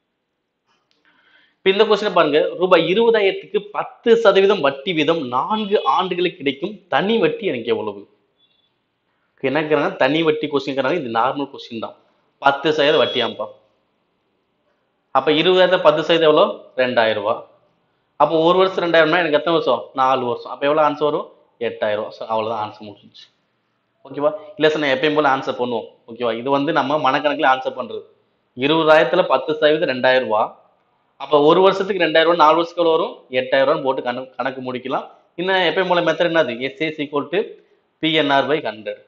இப்போ இந்த கொஸ்டின் பாருங்க ரூபாய் இருபதாயிரத்துக்கு பத்து சதவீதம் வட்டி வீதம் நான்கு ஆண்டுகளுக்கு கிடைக்கும் தனி வட்டி எனக்கு எவ்வளவு என்ன கேட்குறாங்க தனி வட்டி கொஸ்டின் கேட்குறாங்க இது நார்மல் கொஸ்டின் தான் பத்து சதவீதம் வட்டியாம்பா அப்போ இருபதாயிரத்துல பத்து சதவீதம் எவ்வளோ ரெண்டாயிரம் ரூபாய் அப்போ ஒரு வருஷம் ரெண்டாயிரம்னா எனக்கு எத்தனை வருஷம் நாலு வருஷம் அப்போ எவ்வளோ ஆன்சர் வரும் எட்டாயிரம் ஸோ அவ்வளோதான் ஆன்சர் முடிஞ்சுச்சு ஓகேவா இல்லை சார் நான் எப்பயும் போல ஆன்சர் பண்ணுவோம் ஓகேவா இது வந்து நம்ம மனக்கணக்கில் ஆன்சர் பண்ணுறது இருபதாயிரத்துல பத்து சதவீதம் ரெண்டாயிரம் ரூபாய் அப்போ ஒரு வருஷத்துக்கு ரெண்டாயிரம் ரூபாய் நாலு வருஷத்துக்கு எவ்வளோ வரும் எட்டாயிரம் ரூபான்னு போட்டு கணக்கு கணக்கு முடிக்கலாம் இன்னும் எப்பயும் போல மெத்தட் என்னது SI is equal to PNR by hundred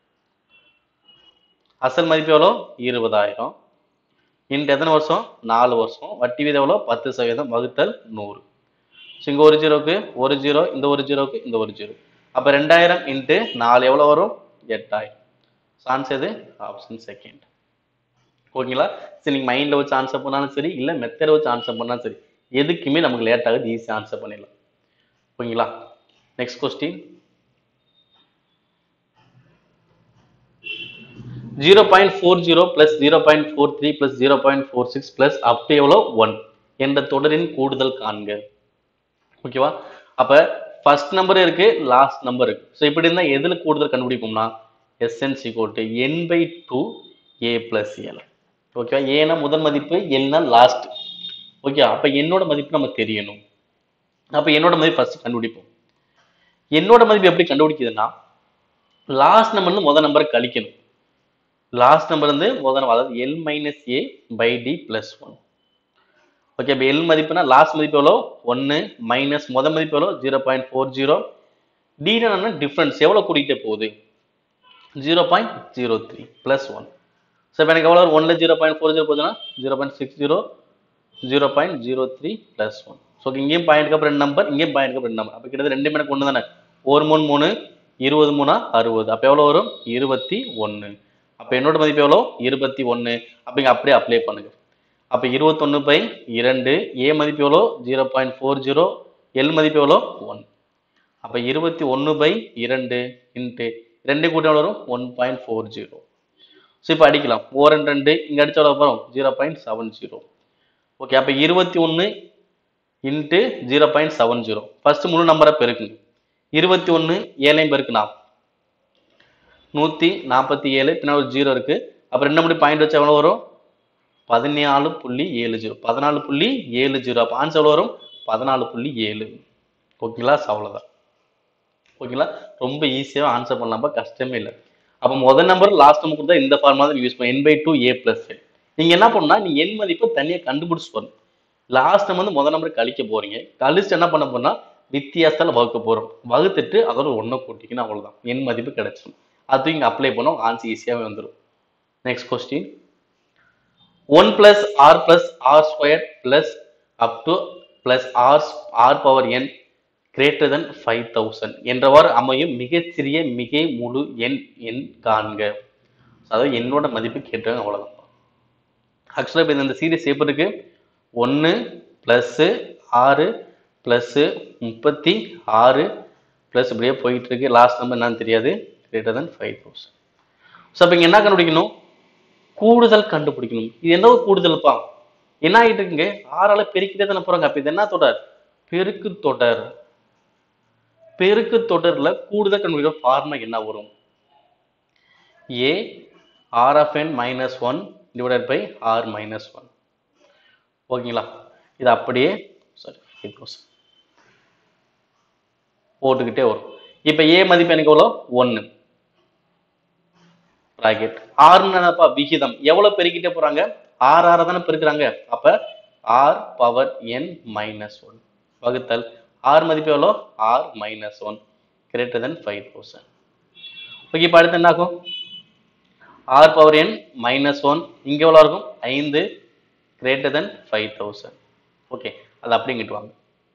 அசல் மதிப்பு எவ்வளோ இருபதாயிரம் இன்ட்டு எத்தனை வருஷம் நாலு வருஷம் வட்டி வீதம் எவ்வளோ பத்து சதவீதம் வகுத்தல் நூறு ஸோ இங்கே ஒரு ஜீரோக்கு ஒரு ஜீரோ இந்த ஒரு ஜீரோக்கு இந்த ஒரு ஜீரோ அப்போ ரெண்டாயிரம் இன்ட்டு நாலு எவ்வளோ வரும் எட்டாயிரம் ஆன்சர் இது ஆப்ஷன் செகண்ட் ஓகேங்களா சரி நீங்கள் மைண்டில் வச்சு ஆன்சர் பண்ணாலும் சரி இல்லை மெத்தடை வச்சு ஆன்சர் பண்ணாலும் சரி எதுக்குமே நமக்கு லேட் ஆகுது ஈஸியாக ஆன்சர் பண்ணிடலாம் ஓகேங்களா next question zero point four zero plus zero point four three plus zero point four six plus up எவ்வளோ ஒன் என்ற தொடரின் கூடுதல் காண்க ஓகேவா அப்ப ஃபர்ஸ்ட் நம்பர் இருக்கு லாஸ்ட் நம்பர் இருக்கு ஸோ இப்படி இருந்தா எதுல கூடுதல் கண்டுபிடிப்போம்னா எஸ்என்சி கோட்டு N by two A plus L ஓகேவா ஏன்னா முதல் மதிப்பு எல்னா லாஸ்ட் ஓகே அப்ப என்னோட மதிப்பு நமக்கு தெரியணும் அப்ப என்னோட மதிப்பு ஃபர்ஸ்ட் கண்டுபிடிப்போம் என்னோட மதிப்பு எப்படி கண்டுபிடிக்குதுன்னா லாஸ்ட் நம்பர்னு முதல் நம்பரை கழிக்கணும் லாஸ்ட் நம்பர் வந்து முதல் நம்பர் அதாவது L minus A by D plus one okay இப்போ எல் மதிப்புனா லாஸ்ட் மதிப்பு எவ்வளோ ஒன்று மைனஸ் முத மதிப்பு எவ்வளோ ஜீரோ பாயிண்ட் ஃபோர் ஜீரோ டினா டிஃப்ரென்ஸ் எவ்வளோ கூட்டிகிட்டே போகுது zero point zero three plus one so இப்போ எனக்கு எவ்வளோ ஒன்ல ஜீரோ பாயிண்ட் ஃபோர் ஜீரோ போகுதுன்னா zero point six zero zero point zero three plus one so இங்கேயும் பாயிண்ட்க்கு அப்புறம் ரெண்டு நம்பர் இங்கேயும் பாயிண்ட்க்கு அப்புறம் ரெண்டு நம்பர் அப்போ கிட்டத்தட்ட ரெண்டு எனக்கு ஒன்று தானே ஒரு மூணு மூணு இருபது மூணா அறுபது அப்போ எவ்வளோ வரும் இருபத்தி ஒன்று அப்போ என்னோட மதிப்பு எவ்வளோ இருபத்தி ஒன்று அப்போ இங்கே அப்படியே அப்ளை பண்ணுங்க அப்போ இருபத்தொன்று பை இரண்டு ஏ மதிப்பு எவ்வளோ zero point four zero L மதிப்பு எவ்வளோ ஒன் அப்போ இருபத்தி ஒன்று பை இரண்டு இன்ட்டு ரெண்டு கூட்டம் எவ்வளோ வரும் one point four zero so இப்போ அடிக்கலாம் ஓ ரெண்டு ரெண்டு இங்கே அடிச்ச எவ்வளோ வரும் zero point seven zero okay அப்போ இருபத்தி ஒன்று into zero point seven zero first முழு நம்பரை பெருக்குங்க இருபத்தி ஒன்று ஏழையும் பெருக்குனா நூற்றி நாற்பத்தி ஏழு பின்னாடி ஒரு ஜீரோ இருக்கு அப்போ ரெண்டு மணி பாயிண்ட் வச்சா எவ்வளோ வரும் பதினாலு புள்ளி ஏழு ஜீரோ பதினாலு புள்ளி ஏழு ஜீரோ அப்போ ஆன்சர் எவ்வளோ வரும் பதினாலு புள்ளி ஏழு ஓகேங்களா So, அவ்வளவுதான் ஓகேங்களா ரொம்ப ஈஸியாக ஆன்சர் பண்ணலாம்ப்பா கஷ்டமே இல்லை அப்போ முதல் நம்பர் லாஸ்ட் நம்பர் கொடுத்தா இந்த ஃபார்முலா தான் யூஸ் பண்ண N by two A plus நீங்கள் என்ன பண்ணா நீ என் மதிப்பை தனியாக கண்டுபிடிச்சு வரணும் லாஸ்ட் நம்ம வந்து முதல் நம்பர் கழிக்க போறீங்க கழிச்சு என்ன பண்ண போறோம்னா வித்தியாசத்தால் வகுக்க போறோம் வகுத்துட்டு அதோட ஒன்றை கூட்டிங்கன்னா அவ்வளவுதான் என் மதிப்பு கிடைச்சிடும் அது இங்கே அப்ளை பண்ணோம் ஆன்சர் ஈஸியாகவே வந்துடும் next question one plus R plus R square plus up to plus R R power N greater than five thousand என்றவாறு அமையும் மிகச்சிறிய மிகை முழு எண் எண் காண்க அதாவது என்னோட மதிப்பு கேட்டாங்க அவ்வளவுதான் ஆக்சுவலாக இப்போ இந்த சீரியஸ் எப்படி இருக்கு ஒன்று ப்ளஸ்ஸு ஆறு ப்ளஸ்ஸு முப்பத்தி ஆறு ப்ளஸ் இப்படியே போயிட்டு இருக்கு லாஸ்ட் நம்பர் என்னன்னு தெரியாது greater than five thousand so அப்போ இங்கே என்ன கண்டுபிடிக்கணும் கூடுதல் கண்டுபிடிக்கணும் இது என்ன ஒரு கூடுதல்ப்பா என்ன ஆகிட்டு இருக்குங்க ஆறால பெருக்கிட்டே தானே போறாங்க அப்ப இது என்ன தொடர் பெருக்கு தொடர் பெருக்கு தொடர்ல கூடுதல் கண்டுபிடிக்கிற ஃபார்முலா என்ன வரும் A R of N minus one divided by R minus one ஓகேங்களா இது அப்படியே சாரி போட்டுக்கிட்டே வரும் இப்போ ஏ மதிப்பு எனக்கு எவ்வளோ ஒன்று ப்ராக்கெட் ஆறுன்னு என்னப்பா விகிதம் எவ்வளவு பெருக்கிட்டே போறாங்க ஆறு ஆறு தானே பெருக்குறாங்க அப்ப R power N minus one வகுத்தல் ஆர் மதிப்பு எவ்வளோ R minus one greater than five thousand okay இப்போ அடுத்து என்ன ஆகும் R power N minus one இங்கே எவ்வளோ இருக்கும் ஐந்து greater than five thousand okay அது அப்படி இங்கிட்டு வாங்க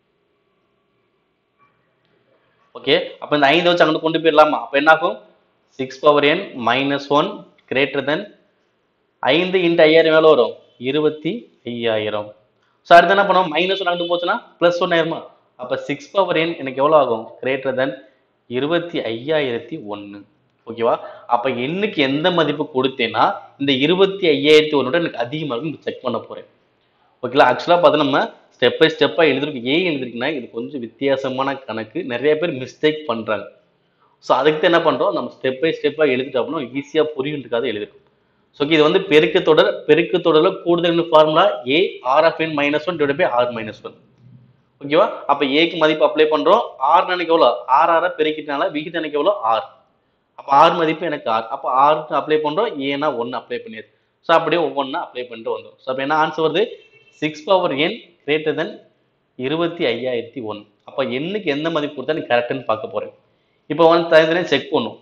ஓகே அப்போ இந்த ஐந்து வச்சு அங்கிட்டு கொண்டு போயிடலாமா அப்போ என்ன ஆகும் six power N minus one greater than ஐந்து இன்ட்டு ஐயாயிரம் எவ்வளோ வரும் இருபத்தி ஐயாயிரம் ஸோ அடுத்து என்ன பண்ணுவோம் மைனஸ் ஒன் அங்கிட்டு போச்சுன்னா ப்ளஸ் ஒன் ஆயிருமா அப்போ சிக்ஸ் பவர் என் எனக்கு எவ்வளோ ஆகும் கிரேட்டர் தென் இருபத்தி ஐயாயிரத்தி ஒன்று ஓகேவா அப்போ எண்ணுக்கு எந்த மதிப்பு கொடுத்தேன்னா இந்த இருபத்தி ஐயாயிரத்தி ஒன்னோட எனக்கு அதிகமாக இருக்கும் செக் பண்ண போகிறேன் ஓகேங்களா ஆக்சுவலாக பார்த்து நம்ம ஸ்டெப் பை ஸ்டெப்பாக எழுதிருக்கு ஏன் எழுதிருக்குன்னா இது கொஞ்சம் வித்தியாசமான கணக்கு நிறைய பேர் மிஸ்டேக் பண்ணுறாங்க ஸோ அதுக்கு தான் என்ன பண்ணுறோம் நம்ம ஸ்டெப் பை ஸ்டெப்பாக எழுதிட்டோம் அப்படின்னா ஈஸியாக புரியுன்றதுக்காக எழுதிருக்கோம் ஸோ இது வந்து பெருக்கு தொடர் பெருக்கு தொடரில் கூடுதல் formula A R of N minus one divide by R minus one ஓகேவா அப்போ ஏக்கு மதிப்பு அப்ளை பண்ணுறோம் ஆர் எனக்கு எவ்வளோ ஆர் ஆரை பெருக்கிட்டனால விகிதம் எனக்கு எவ்வளோ ஆர் அப்போ ஆர் மதிப்பு எனக்கு ஆர் அப்போ ஆருக்கு அப்ளை பண்ணுறோம் ஏனா ஒன்று அப்ளை பண்ணியது ஸோ அப்படியே ஒவ்வொன்றா அப்ளை பண்ணிட்டு வந்தோம் ஸோ அப்போ என்ன ஆன்சர் வருது six power N greater than இருபத்தி ஐயாயிரத்தி ஒன்று அப்போ எண்ணுக்கு எந்த மதிப்பு கொடுத்தா நீ கரெக்டுன்னு பார்க்க போகிறேன் இப்போ வந்து தனித்தனியாக செக் பண்ணும்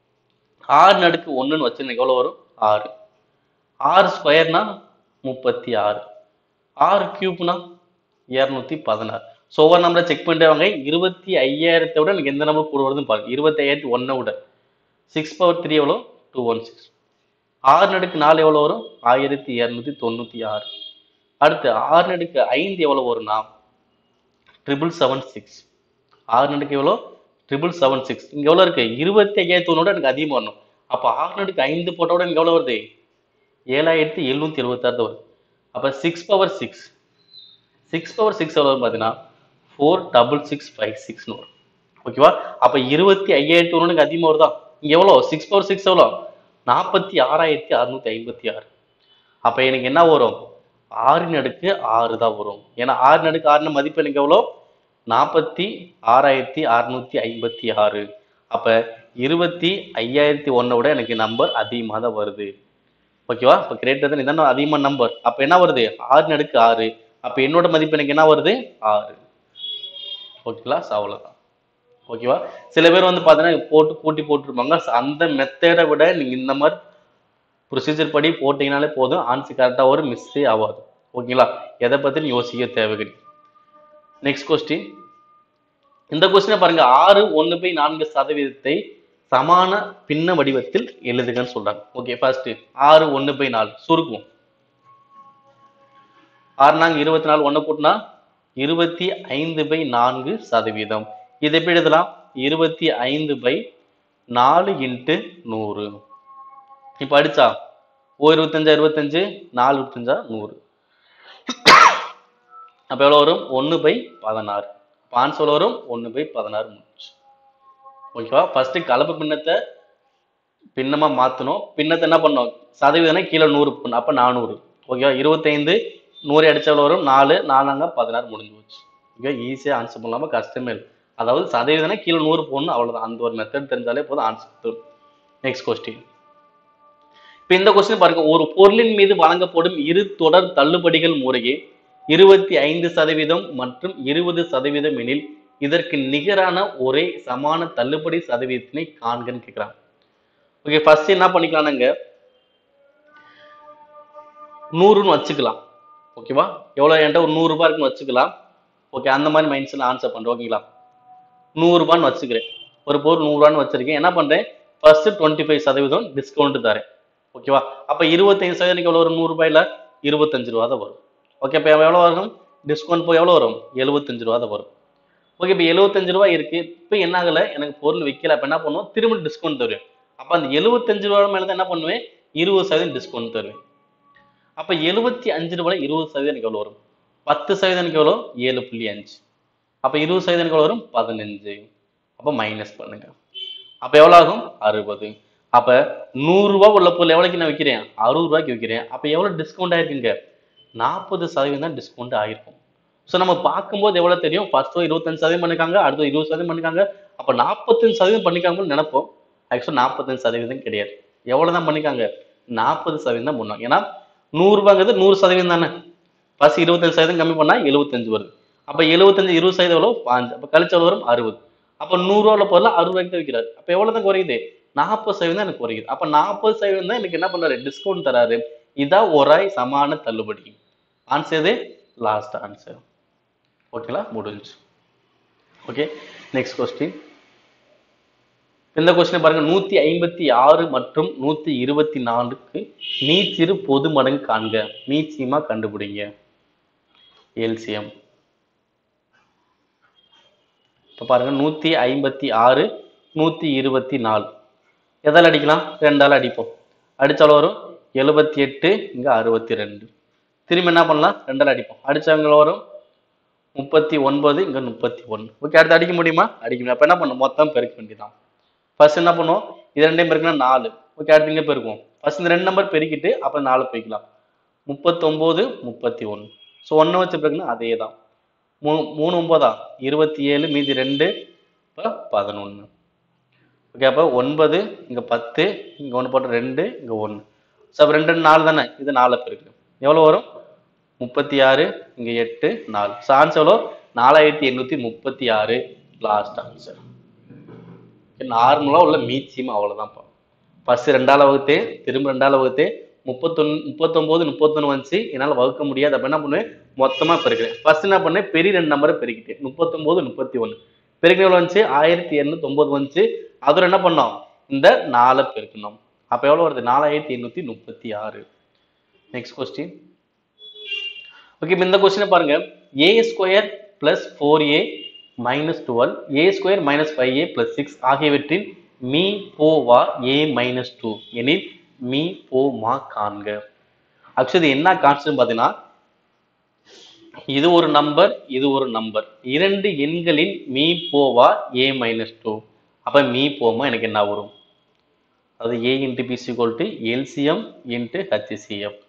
ஆறு நடுக்கு ஒன்றுன்னு வச்சு எனக்கு எவ்வளோ வரும் ஆறு ஆறு ஸ்கொயர்னா முப்பத்தி ஆறு ஆறு கியூப்னா இரநூத்தி பதினாறு ஸோ ஒவ்வொரு நம்பரை செக் பண்ணிட்டு வாங்க இருபத்தி ஐயாயிரத்தை விட எனக்கு எந்த நம்பர் கூட வருதுன்னு பாருங்க இருபத்தி ஐயாயிரத்தி ஒன்றை விட சிக்ஸ் பவர் த்ரீ எவ்வளோ டூ ஒன் சிக்ஸ் ஆறு நடுக்கு நாலு எவ்வளோ வரும் ஆயிரத்தி இரநூத்தி தொண்ணூற்றி ஆறு அடுத்து ஆறு நடுக்கு ஐந்து எவ்வளோ வரும்னா ட்ரிபிள் செவன் சிக்ஸ் ஆறு நடுக்கு எவ்வளோ ட்ரிபிள் செவன் சிக்ஸ் இங்கே எவ்வளோ இருக்கு இருபத்தி ஐயாயிரத்தி ஒன்னோட எனக்கு அதிகமாக வரணும் அப்போ ஆறு நடுக்கு ஐந்து போட்டோட இங்கே எவ்வளோ வருது ஏழாயிரத்தி எழுநூத்தி எழுபத்தாறு தான் வருது அப்போ six power six six power six எவ்வளோ வரும் பார்த்தீங்கன்னா ஃபோர் டபுள் சிக்ஸ் ஃபைவ் சிக்ஸ்னு வரும் ஓகேவா அப்போ இருபத்தி ஐயாயிரத்தி ஒன்றுக்கு அதிகமாக வருதா இங்கே எவ்வளோ சிக்ஸ் பவர் சிக்ஸ் எவ்வளோ நாற்பத்தி ஆறாயிரத்தி அறுநூத்தி ஐம்பத்தி ஆறு அப்போ எனக்கு என்ன வரும் ஆறின் அடுக்கு ஆறு தான் வரும் ஏன்னா ஆறின் அடுக்கு ஆறுன மதிப்பு எனக்கு எவ்வளோ நாற்பத்தி ஆறாயிரத்தி அறுநூத்தி ஐம்பத்தி ஆறு அப்போ இருபத்தி ஐயாயிரத்தி ஒன்றை விட எனக்கு நம்பர் அதிகமாக தான் வருது ஓகேவா இப்போ கிரேட்டர் தான் இதான் அதிகமான நம்பர் அப்போ என்ன வருது ஆறின் அடுக்கு ஆறு அப்போ என்னோட மதிப்பு எனக்கு என்ன வருது ஆறு ஓகேங்களா ஸோ அவ்வளோதான் ஓகேவா சில பேர் வந்து பார்த்தீங்கன்னா போட்டு கூட்டி போட்டிருப்பாங்க So, அந்த மெத்தடை விட நீங்கள் இந்த மாதிரி ப்ரொசீஜர் படி போட்டிங்கனாலே போதும் ஆன்சர் கரெக்டாக வரும் மிஸ்ஸே ஆகாது ஓகேங்களா எதை பற்றியும் யோசிக்க தேவை கிடையாது நெக்ஸ்ட் கொஸ்டின் இந்த கொஸ்டினை பாருங்க ஆறு ஒன்று பை நான்கு சதவீதத்தை சமான பின்ன வடிவத்தில் எழுதுகன்னு சொல்றாங்க ஓகே ஃபர்ஸ்ட் ஆறு ஒன்று பை நாலு சுருக்குவோம் ஆறு நாங்க இருபத்தி நாலு ஒன்று கூட்டினா இருபத்தி ஐந்து பை நான்கு சதவீதம் இதை எப்படி எழுதலாம் இருபத்தி ஐந்து பை நாலு இன்ட்டு நூறு இப்போ அடிச்சா ஓ இருபத்தஞ்சா இருபத்தஞ்சு நாலு இருபத்தஞ்சா நூறு அப்போ எவ்வளோ வரும் ஒன்று பை பதினாறு பான்ஸ் எவ்வளோ வரும் ஒன்று பை பதினாறு முடிச்சு ஓகேவா ஃபர்ஸ்ட் கலப்பு பின்னத்தை பின்னமா மாற்றணும் பின்னத்தை என்ன பண்ணோம் சதவீதம்னா கீழே நூறு பண்ணணும் அப்போ நானூறு ஓகேவா இருபத்தைந்து நூறு அடிச்சா எவ்வளோ வரும் நாலு நாலாங்க பதினாறு முடிஞ்சு போச்சு ஓகே ஈஸியாக ஆன்சர் பண்ணலாமா கஷ்டமே இல்லை அதாவது சதவீதம்னா கீழே நூறு போடணும் அவ்வளோதான் அந்த ஒரு மெத்தட் தெரிஞ்சாலே போதும் ஆன்சர் நெக்ஸ்ட் கொஸ்டின் இப்போ இந்த கொஸ்டின் பாருங்க ஒரு பொருளின் மீது வழங்கப்படும் இரு தொடர் தள்ளுபடிகள் முறையே இருபத்தி ஐந்து சதவீதம் மற்றும் இருபது சதவீதம் எனில் இதற்கு நிகரான ஒரே சமான தள்ளுபடி சதவீதத்தினை காண்கன்னு கேட்குறாங்க ஓகே ஃபர்ஸ்ட் என்ன பண்ணிக்கலாம்னாங்க நூறுன்னு வச்சுக்கலாம் ஓகேவா எவ்வளோ என்கிட்ட ஒரு நூறு ரூபாய் இருக்குன்னு வச்சுக்கலாம் ஓகே அந்த மாதிரி மைண்ட் செட் ஆன்சர் பண்ணுறேன் ஓகேங்களா நூறுரூபான்னு வச்சுக்கிறேன் ஒரு பொருள் நூறுரூவான்னு வச்சிருக்கேன் என்ன பண்ணுறேன் ஃபர்ஸ்ட் டுவெண்ட்டி ஃபைவ் சதவீதம் டிஸ்கவுண்ட் தரேன் ஓகேவா அப்போ இருபத்தைந்து சதவீதம் எவ்வளோ வரும் நூறுரூபாயில் இருபத்தஞ்சு ரூபா தான் வரும் ஓகே இப்போ எவ்வளோ வரும் டிஸ்கவுண்ட் போய் எவ்வளோ வரும் எழுபத்தஞ்சு ரூபா தான் வரும் ஓகே இப்போ எழுபத்தஞ்சு ரூபா இருக்கு இப்போ என்ன ஆகலை எனக்கு பொருள் விற்கல அப்போ என்ன பண்ணுவோம் திரும்ப டிஸ்கவுண்ட் தருவேன் அப்போ அந்த எழுபத்தஞ்சு ரூபா மேலே தான் என்ன பண்ணுவேன் இருபது சதவீதம் டிஸ்கவுண்ட் தருவேன் அப்போ எழுபத்தி அஞ்சு ரூபாய் இருபது சதவீதம் எனக்கு எவ்வளோ வரும் பத்து சதவீதம் எனக்கு எவ்வளோ ஏழு புள்ளி அஞ்சு அப்போ இருபது சதவீதம் எனக்கு எவ்வளோ வரும் பதினஞ்சு அப்போ மைனஸ் பண்ணுங்க அப்போ எவ்வளோ ஆகும் அறுபது அப்போ நூறுரூவா உள்ள பொருள் எவ்வளோக்கு நான் விற்கிறேன் அறுபது ரூபாய்க்கு விற்கிறேன் அப்போ எவ்வளோ டிஸ்கவுண்ட் ஆயிருக்குங்க நாற்பது சதவீதம் தான் டிஸ்கவுண்ட் ஆயிருக்கும் ஸோ நம்ம பார்க்கும்போது எவ்வளவு தெரியும் ஃபர்ஸ்ட் இருபத்தஞ்சு சதவீதம் பண்ணிருக்காங்க அடுத்து இருபது சதவீதம் பண்ணிருக்காங்க அப்ப நாற்பத்தஞ்சு சதவீதம் பண்ணிருக்காங்கன்னு நினைப்போம் ஆக்சுவலா நாற்பத்தஞ்சு சதவீதம் கிடையாது எவ்வளவுதான் பண்ணிருக்காங்க நாற்பது சதவீதம் தான் பண்ணோம் ஏன்னா நூறு ரூபாங்கிறது நூறு சதவீதம் தானே ஃபர்ஸ்ட் இருபத்தஞ்சு சதவீதம் கம்மி பண்ணா எழுபத்தஞ்சு வருது அப்ப எழுபத்தஞ்சு இருபது சதவீதம் எவ்வளோ பாஞ்சு அப்ப கழிச்ச எவ்வளவு வரும் அறுபது அப்ப நூறு ரூபால பொருள் அறுபது ரூபாய்க்கு தான் விற்கிறாரு அப்ப எவ்வளவு தான் குறையுது நாற்பது சதவீதம் எனக்கு குறையுது அப்ப நாற்பது சதவீதம் தான் எனக்கு என்ன பண்றாரு டிஸ்கவுண்ட் தராரு இதான் ஒராய் சமான தள்ளுபடி ஆன்சர் எது லாஸ்ட் ஆன்சர் ஓகேங்களா முடிஞ்சு ஓகே நெக்ஸ்ட் கொஸ்டின் இந்த கொஸ்டின் பாருங்க நூத்தி ஐம்பத்தி ஆறு மற்றும் நூத்தி இருபத்தி நாலுக்கு மீச்சிறு பொது மடங்கு காண்க மீச்சியமா கண்டுபிடிங்க எல்சிஎம் இப்ப பாருங்க நூத்தி ஐம்பத்தி ஆறு நூத்தி இருபத்தி நாலு எதால் அடிக்கலாம் ரெண்டால் அடிப்போம் அடிச்சாலும் வரும் எழுபத்தி எட்டு இங்க அறுபத்தி ரெண்டு திரும்பி என்ன பண்ணலாம் ரெண்டால் அடிப்போம் அடிச்சவங்க வரும் முப்பத்தி ஒன்பது இங்க முப்பத்தி ஒன்று ஓகே அடுத்து அடிக்க முடியுமா அடிக்க முடியும் அப்ப என்ன பண்ணும் மொத்தம் பெருக்க வேண்டியதான் ஃபர்ஸ்ட் என்ன பண்ணுவோம் இது ரெண்டையும் பெருக்கினா நாலு ஓகே அடுத்து இங்க பெருக்குவோம் ஃபர்ஸ்ட் இந்த ரெண்டு நம்பர் பெருக்கிட்டு அப்புறம் நாலு பெருக்கலாம் முப்பத்தொம்போது முப்பத்தி ஒன்று ஸோ ஒன்று வச்சு பெருக்குனா அதே தான் மூ மூணு ஒன்பதா இருபத்தி ஏழு மீதி ரெண்டு இப்போ பதினொன்று ஓகே அப்போ ஒன்பது இங்கே பத்து இங்கே ஒன்று போட்டு ரெண்டு இங்கே ஒன்று ஸோ அப்போ ரெண்டு ரெண்டு நாலு தானே இது நாலு பெருக்கு எவ்வளோ வரும் முப்பத்தி ஆறு இங்கே எட்டு நாலு ஸோ ஆன்சர் எவ்வளோ நாலாயிரத்தி எண்ணூற்றி முப்பத்தி ஆறு லாஸ்ட் ஆன்சர் நார்மலாக உள்ள மீச்சியம் அவ்வளோதான்ப்பா ஃபர்ஸ்ட் ரெண்டாவது வகுத்து திரும்ப ரெண்டாவது வகுத்து முப்பத்தொன்னு முப்பத்தொம்போது முப்பத்தொன்று வந்துச்சு என்னால் வகுக்க முடியாது அப்போ என்ன பண்ணுவேன் மொத்தமாக பெருக்கிறேன் ஃபர்ஸ்ட் என்ன பண்ணேன் பெரிய ரெண்டு நம்பரை பெருக்கிட்டேன் முப்பத்தொம்போது முப்பத்தி ஒன்று பெருக்கின எவ்வளோ வந்துச்சு ஆயிரத்தி எண்ணூத்தொம்பது வந்துச்சு அதோட என்ன பண்ணோம் இந்த நாலை பெருக்கணும் அப்போ எவ்வளோ வருது நாலாயிரத்தி எண்ணூற்றி முப்பத்தி ஆறு நெக்ஸ்ட் கொஸ்டின் ஓகே இப்போ இந்த கொஸ்டினை பாருங்க A square plus four A minus twelve A square minus five A plus six ஆகியவற்றின் மீ போவா ஏ மைனஸ் டூ எனில் மீ போமா காண்க ஆக்சுவலி இது என்ன கான்ஸ்டன்ட் பார்த்தீங்கன்னா இது ஒரு நம்பர் இது ஒரு நம்பர் இரண்டு எண்களின் மீ போவா ஏ மைனஸ் டூ அப்போ மீ போமா எனக்கு என்ன வரும் அது A into B equal to LCM into HCF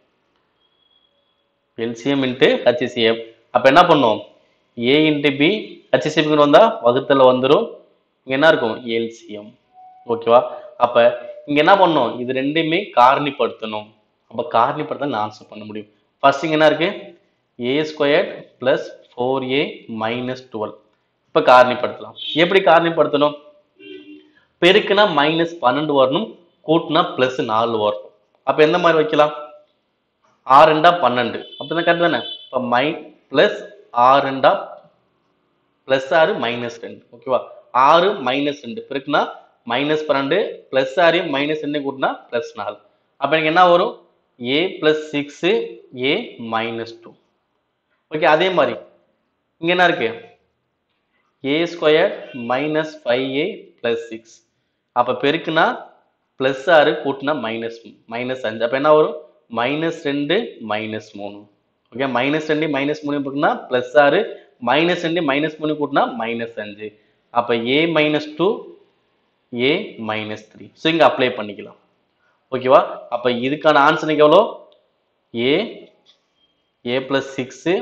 LCM into HCF அப்போ என்ன பண்ணும் ஏ இன்ட்டு பி ஹச்சிசிஎஃப்னு வந்தால் வகுத்தில் வந்துடும் இங்கே என்ன இருக்கும் எல்சிஎம் ஓகேவா அப்போ இங்கே என்ன பண்ணணும் இது ரெண்டையுமே காரணிப்படுத்தணும் அப்போ காரணிப்படுத்த நான் ஆன்சர் பண்ண முடியும் ஃபர்ஸ்ட் இங்கே என்ன இருக்கு A square plus four A minus twelve இப்போ காரணிப்படுத்தலாம் எப்படி காரணிப்படுத்தணும் பெருக்குனா மைனஸ் பன்னெண்டு வரணும் கூட்டினா ப்ளஸ் நாலு வரணும் அப்போ எந்த மாதிரி வைக்கலாம் ஆறு ரெண்டா பன்னெண்டு அப்படிதான் கரெக்ட் தானே இப்போ மை ப்ளஸ் ஆறு ரெண்டா ப்ளஸ் ஆறு மைனஸ் ரெண்டு ஓகேவா ஆறு மைனஸ் ரெண்டு பெருக்குனா மைனஸ் பன்னெண்டு ப்ளஸ் ஆறையும் மைனஸ் ரெண்டு கூட்டினா ப்ளஸ் நாலு அப்போ எனக்கு என்ன வரும் A plus six A minus two okay அதே மாதிரி இங்கே என்ன இருக்கு A square minus five A plus six அப்போ பெருக்குனா ப்ளஸ் ஆறு கூட்டினா மைனஸ் மைனஸ் அஞ்சு அப்போ என்ன வரும் மைனஸ் ரெண்டு மைனஸ் மூணு ஓகே மைனஸ் ரெண்டு மைனஸ் மூணு போட்டுனா ப்ளஸ் ஆறு மைனஸ் ரெண்டு மைனஸ் மூணு கூட்டினா மைனஸ் அஞ்சு அப்போ A minus two A minus three so இங்கே அப்ளை பண்ணிக்கலாம் ஓகேவா அப்போ இதுக்கான ஆன்சருக்கு எவ்வளோ A A plus six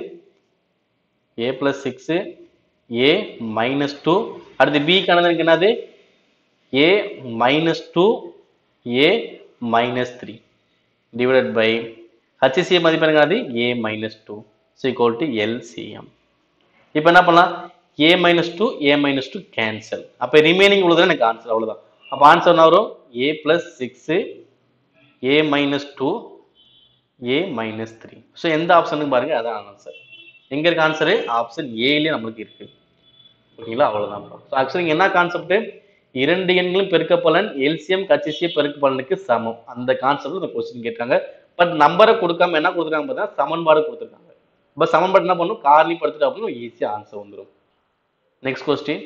A plus six A minus two அடுத்து பிக்கானது எனக்கு என்னது A minus two A minus three divided by HCM மதிப்பு என்னது A minus two equal to LCM இப்போ என்ன பண்ணலாம் A minus two A minus two cancel அப்போ ரிமைனிங் உள்ளது எனக்கு ஆன்சர் அவ்வளோதான் அப்போ ஆன்சர் என்ன வரும் A plus six A minus two A minus three so எந்த ஆப்ஷனுக்கு பாருங்க அதான் ஆன்சர் எங்க இருக்கு ஆன்சரு ஆப்ஷன் ஏலேயே நம்மளுக்கு இருக்கு ஓகேங்களா அவ்வளவுதான் ஸோ ஆக்சுவலி என்ன கான்செப்ட் இரண்டு எண்களும் பெருக்கப்பலன் எல்சிஎம் கச்சிசிய பெருக்கப்பலனுக்கு சமம் அந்த கான்செப்ட் இந்த கொஸ்டின் கேட்டாங்க பட் நம்பரை கொடுக்காம என்ன கொடுத்துருக்காங்க பார்த்தா சமன்பாடு கொடுத்துருக்காங்க இப்போ சமன்பாடு என்ன பண்ணும் காரணிப்படுத்துட்டு அப்படின்னு ஈஸியாக ஆன்சர் வந்துடும் நெக்ஸ்ட் கொஸ்டின்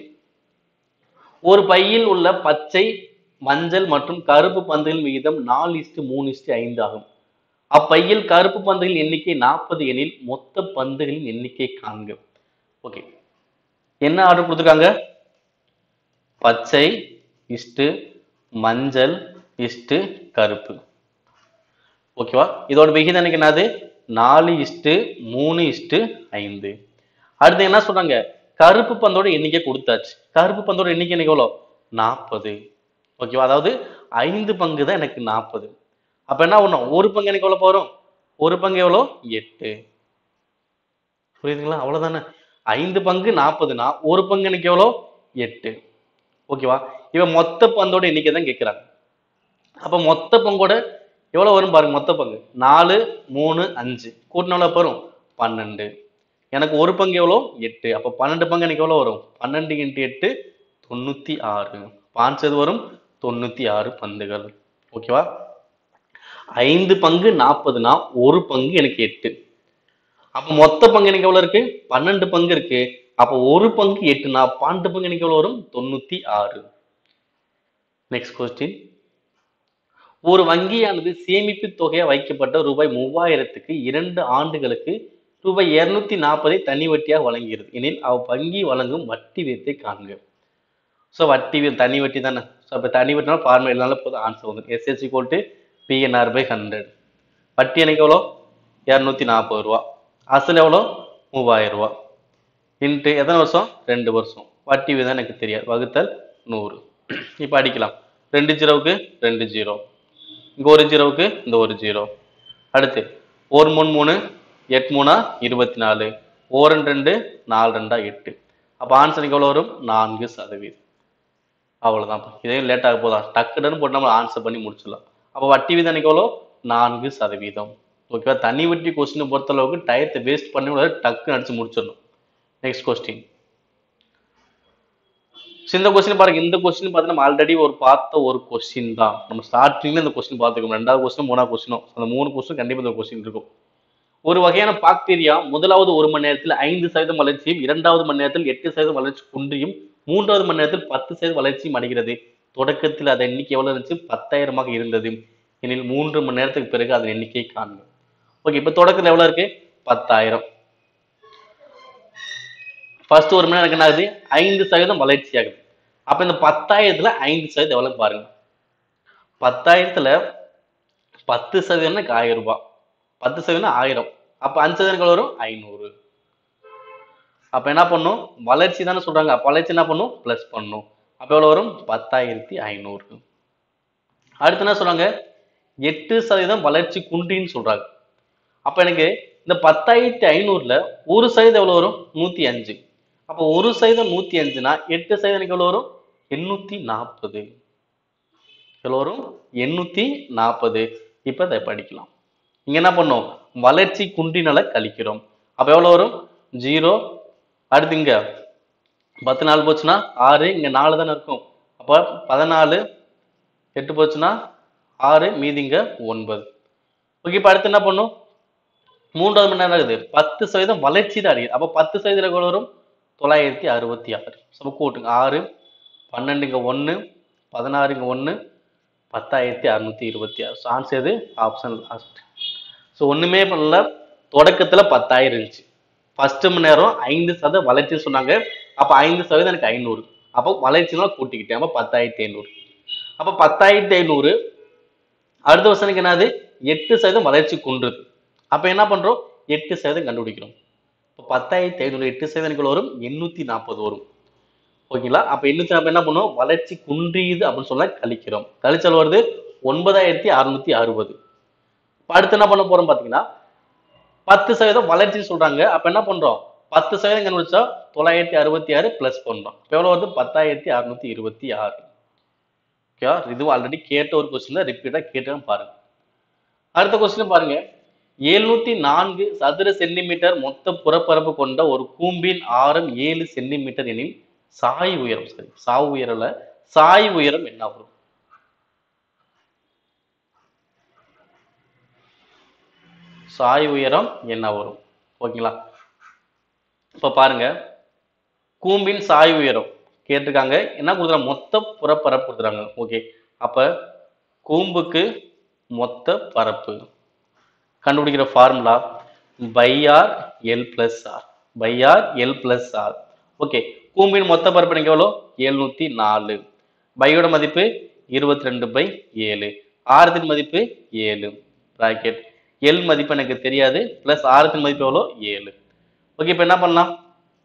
ஒரு பையில் உள்ள பச்சை மஞ்சள் மற்றும் கருப்பு பந்துகளின் விகிதம் நாலு இஸ்டு மூணு இஸ்டு ஐந்து ஆகும் அப்பையில் கருப்பு பந்துகளின் எண்ணிக்கை நாற்பது எனில் மொத்த பந்துகளின் எண்ணிக்கை காண்க ஓகே என்ன ஆர்டர் கொடுத்துருக்காங்க பச்சை இஸ்டு மஞ்சள் இஸ்டு கருப்பு ஓகேவா இதோட விகிதம் எனக்கு என்னது நாலு இஸ்டு மூணு இஸ்டு ஐந்து அடுத்து என்ன சொல்றாங்க கருப்பு பந்தோட எண்ணிக்கை கொடுத்தாச்சு கருப்பு பந்தோட எண்ணிக்கை எனக்கு எவ்வளோ நாற்பது ஓகேவா அதாவது ஐந்து பங்கு தான் எனக்கு நாற்பது அப்ப என்ன பண்ணும் ஒரு பங்கு எனக்கு எவ்வளோ வரும் ஒரு பங்கு எவ்வளோ எட்டு புரியுதுங்களா அவ்வளவுதானே ஐந்து பங்கு நாற்பதுனா ஒரு பங்கு எனக்கு எவ்வளோ எட்டு ஓகேவா இவன் மொத்த பந்தோட எண்ணிக்கை தான் கேட்கிறாங்க அப்ப மொத்த பங்கோட எவ்வளவு வரும் பாருங்க மொத்த பங்கு நாலு மூணு அஞ்சு கூட்டின எவ்வளவு வரும் பன்னெண்டு எனக்கு ஒரு பங்கு எவ்வளோ எட்டு அப்ப பன்னெண்டு பங்கு எனக்கு எவ்வளவு வரும் பன்னெண்டு இன்ட்டு எட்டு தொண்ணூத்தி ஆறு பாஞ்சது வரும் தொண்ணூத்தி ஆறு பந்துகள் ஓகேவா ஐந்து பங்கு நாற்பதுனா ஒரு பங்கு எனக்கு எட்டு அப்ப மொத்த பங்கு எனக்கு எவ்வளவு இருக்கு பன்னெண்டு பங்கு இருக்கு அப்ப ஒரு பங்கு எட்டுனா பன்னெண்டு பங்கு எனக்கு எவ்வளவு வரும் தொண்ணூத்தி ஆறு நெக்ஸ்ட் கொஸ்டின் ஒரு வங்கியானது சேமிப்பு தொகையா வைக்கப்பட்ட ரூபாய் மூவாயிரத்துக்கு இரண்டு ஆண்டுகளுக்கு ரூபாய் இருநூத்தி நாற்பதை தனி வட்டியாக வழங்குகிறது எனில் அவ் வங்கி வழங்கும் வட்டி வீதத்தை காண்க ஸோ வட்டி வீதம் தனி வட்டி தானே ஸோ அப்போ தனி வட்டினா ஃபார்முலா இல்லைனால போதும் ஆன்சர் வந்துடும் எஸ்எஸ்சி கோல்ட்டு பிஎன்ஆர் பை ஹண்ட்ரட் வட்டி எனக்கு எவ்வளோ இரநூத்தி நாற்பது ரூபா அசல் எவ்வளோ மூவாயிரம் ரூபா இன்ட்டு எத்தனை வருஷம் ரெண்டு வருஷம் வட்டி வீதம் எனக்கு தெரியாது வகுத்தல் நூறு இப்போ அடிக்கலாம் ரெண்டு ஜீரோவுக்கு ரெண்டு ஜீரோ இங்கே ஒரு ஜீரோவுக்கு இந்த ஒரு ஜீரோ அடுத்து ஒரு மூணு மூணு எட்டு மூணா இருபத்தி நாலு ஓரன் ரெண்டு நாலு ரெண்டா எட்டு அப்போ ஆன்சருக்கு எவ்வளோ வரும் நான்கு சதவீதம் அவ்வளோதான் இதையும் லேட் ஆக போதா டக்குன்னு போட்டு நம்ம ஆன்சர் பண்ணி முடிச்சிடலாம் அப்போ வட்டி வீதம் எனக்கு எவ்வளோ நான்கு சதவீதம் ஓகேவா தனி வட்டி கொஸ்டினை பொறுத்தளவுக்கு டயத்தை வேஸ்ட் பண்ணி விடாது டக்குன்னு அடிச்சு முடிச்சிடணும் நெக்ஸ்ட் கொஸ்டின் இந்த கொஸ்டின் பாருங்க இந்த கொஸ்டின் பார்த்து நம்ம ஆல்ரெடி ஒரு பார்த்த ஒரு கொஸ்டின் தான் நம்ம ஸ்டார்டிங்ல இந்த கொஸ்டின் பார்த்துக்கோம் ரெண்டாவது கொஸ்டின் மூணாவது கொஸ்டினும் அந்த மூணு கொஸ்டின் கண்டிப்பா இந்த கொஸ்டின் இருக்கும் ஒரு வகையான பாக்டீரியா முதலாவது ஒரு மணி நேரத்தில் ஐந்து சதவீதம் வளர்ச்சியும் இரண்டாவது மணி நேரத்தில் எட்டு சதவீதம் வளர்ச்சி குன்றியும் மூன்றாவது மணி நேரத்தில் பத்து சதவீதம் வளர்ச்சியும் அடைகிறது தொடக்கத்தில் அதன் எண்ணிக்கை எவ்வளவு இருந்துச்சு பத்தாயிரமாக இருந்தது எனில் மூன்று மணி நேரத்துக்கு பிறகு அதன் எண்ணிக்கையை காண்க ஓகே இப்போ தொடக்கத்தில் எவ்வளவு இருக்கு பத்தாயிரம் ஃபர்ஸ்ட் ஒரு மணி நேரம் எனக்கு என்ன ஆகுது ஐந்து சதவீதம் வளர்ச்சி ஆகுது அப்ப இந்த பத்தாயிரத்துல ஐந்து சதவீதம் எவ்வளவு பாருங்க பத்தாயிரத்துல பத்து சதவீதம் எனக்கு ஆயிரம் ரூபாய் பத்து சதவீதம் ஆயிரம் அப்ப அஞ்சு சதவீதம் எவ்வளவு வரும் ஐநூறு அப்ப என்ன பண்ணும் வளர்ச்சி தானே சொல்றாங்க அப்ப வளர்ச்சி என்ன பண்ணும் பிளஸ் பண்ணும் அப்ப எவ்வளவு வரும் பத்தாயிரத்தி ஐநூறு அடுத்து என்ன சொல்றாங்க எட்டு சதவீதம் வளர்ச்சி குன்றின்னு சொல்றாங்க அப்ப எனக்கு இந்த பத்தாயிரத்தி ஐநூறுல ஒரு சதவீதம் எவ்வளவு வரும் நூத்தி அஞ்சு அப்போ ஒரு சதவீதம் நூத்தி அஞ்சுனா எட்டு சதவீதம் எனக்கு எவ்வளவு வரும் எண்ணூத்தி நாற்பது எவ்வளவு வரும் எண்ணூத்தி நாற்பது இப்ப இதை படிக்கலாம் இங்க என்ன பண்ணோம் வளர்ச்சி குன்றினால கழிக்கிறோம் அப்ப எவ்வளவு வரும் ஜீரோ அடுத்து இங்க பத்து நாள் போச்சுன்னா ஆறு இங்க நாலு தானே இருக்கும் அப்ப பதினாலு எட்டு போச்சுன்னா ஆறு மீதிங்க ஒன்பது ஓகே இப்ப அடுத்து என்ன பண்ணும் மூன்றாவது மணி நேரம் ஆகுது பத்து சதவீதம் வளர்ச்சி தான் அடையுது அப்ப பத்து சதவீதம் எவ்வளவு வரும் தொள்ளாயிரத்தி அறுபத்தி ஆறு ஸோ கூட்டுங்க ஆறு பன்னெண்டு இங்க ஒன்று பதினாறு இங்க ஒன்று பத்தாயிரத்தி அறுநூத்தி இருபத்தி ஆறு ஸோ ஆன்சர் எது ஆப்ஷன் லாஸ்ட் ஸோ ஒண்ணுமே பண்ணல தொடக்கத்துல பத்தாயிரம் இருந்துச்சு ஃபர்ஸ்ட் மணி நேரம் ஐந்து சதவீதம் வளர்ச்சி சொன்னாங்க அப்ப ஐந்து சதவீதம் எனக்கு ஐநூறு அப்போ வளர்ச்சினால கூட்டிக்கிட்டேன் அப்போ பத்தாயிரத்தி ஐநூறு அப்போ பத்தாயிரத்தி ஐநூறு அடுத்த வருஷத்துக்கு என்னது எட்டு சதவீதம் வளர்ச்சி குன்றுது அப்ப என்ன பண்றோம் எட்டு சதவீதம் கண்டுபிடிக்கிறோம் இப்போ பத்தாயிரத்தி ஐநூறு எட்டு சதவீதங்கள் வரும் எண்ணூத்தி நாற்பது வரும் ஓகேங்களா அப்ப எண்ணூத்தி நாற்பது என்ன பண்ணுவோம் வளர்ச்சி குன்றியது அப்படின்னு சொல்ல கழிக்கிறோம் கழிச்சல் வருது ஒன்பதாயிரத்தி அறுநூத்தி அறுபது இப்ப அடுத்து என்ன பண்ண போறோம் பாத்தீங்கன்னா பத்து சதவீதம் வளர்ச்சி சொல்றாங்க அப்ப என்ன பண்றோம் பத்து சதவீதம் கண்டுபிடிச்சா தொள்ளாயிரத்தி அறுபத்தி ஆறு பிளஸ் பண்றோம் இப்ப எவ்வளவு வருது பத்தாயிரத்தி அறுநூத்தி இருபத்தி ஆறு ஓகேவா இது ஆல்ரெடி கேட்ட ஒரு கொஸ்டின் தான் ரிப்பீட்டா கேட்டேன்னு பாருங்க அடுத்த கொஸ்டின் பாருங்க எழுநூத்தி நான்கு சதுர சென்டிமீட்டர் மொத்த புறப்பரப்பு கொண்ட ஒரு கூம்பின் ஆரம் ஏழு சென்டிமீட்டர் எனில் சாய் உயரம் சரி சாய் உயரல சாய் உயரம் என்ன வரும் சாய் உயரம் என்ன வரும் ஓகேங்களா இப்ப பாருங்க கூம்பின் சாய் உயரம் கேட்டிருக்காங்க என்ன கொடுக்குறாங்க மொத்த புறப்பரப்பு கொடுக்குறாங்க ஓகே அப்ப கூம்புக்கு மொத்த பரப்பு கண்டுபிடிக்கிற formula pi R L plus R pi R L plus R okay கூம்பின் மொத்த பரப்பு எனக்கு எவ்வளோ எழுநூத்தி நாலு பையோட மதிப்பு இருபத்தி ரெண்டு பை ஏழு ஆரத்தின் மதிப்பு ஏழு பிராக்கெட் எல் மதிப்பு எனக்கு தெரியாது பிளஸ் ஆரத்தின் மதிப்பு எவ்வளோ ஏழு ஓகே இப்போ என்ன பண்ணலாம்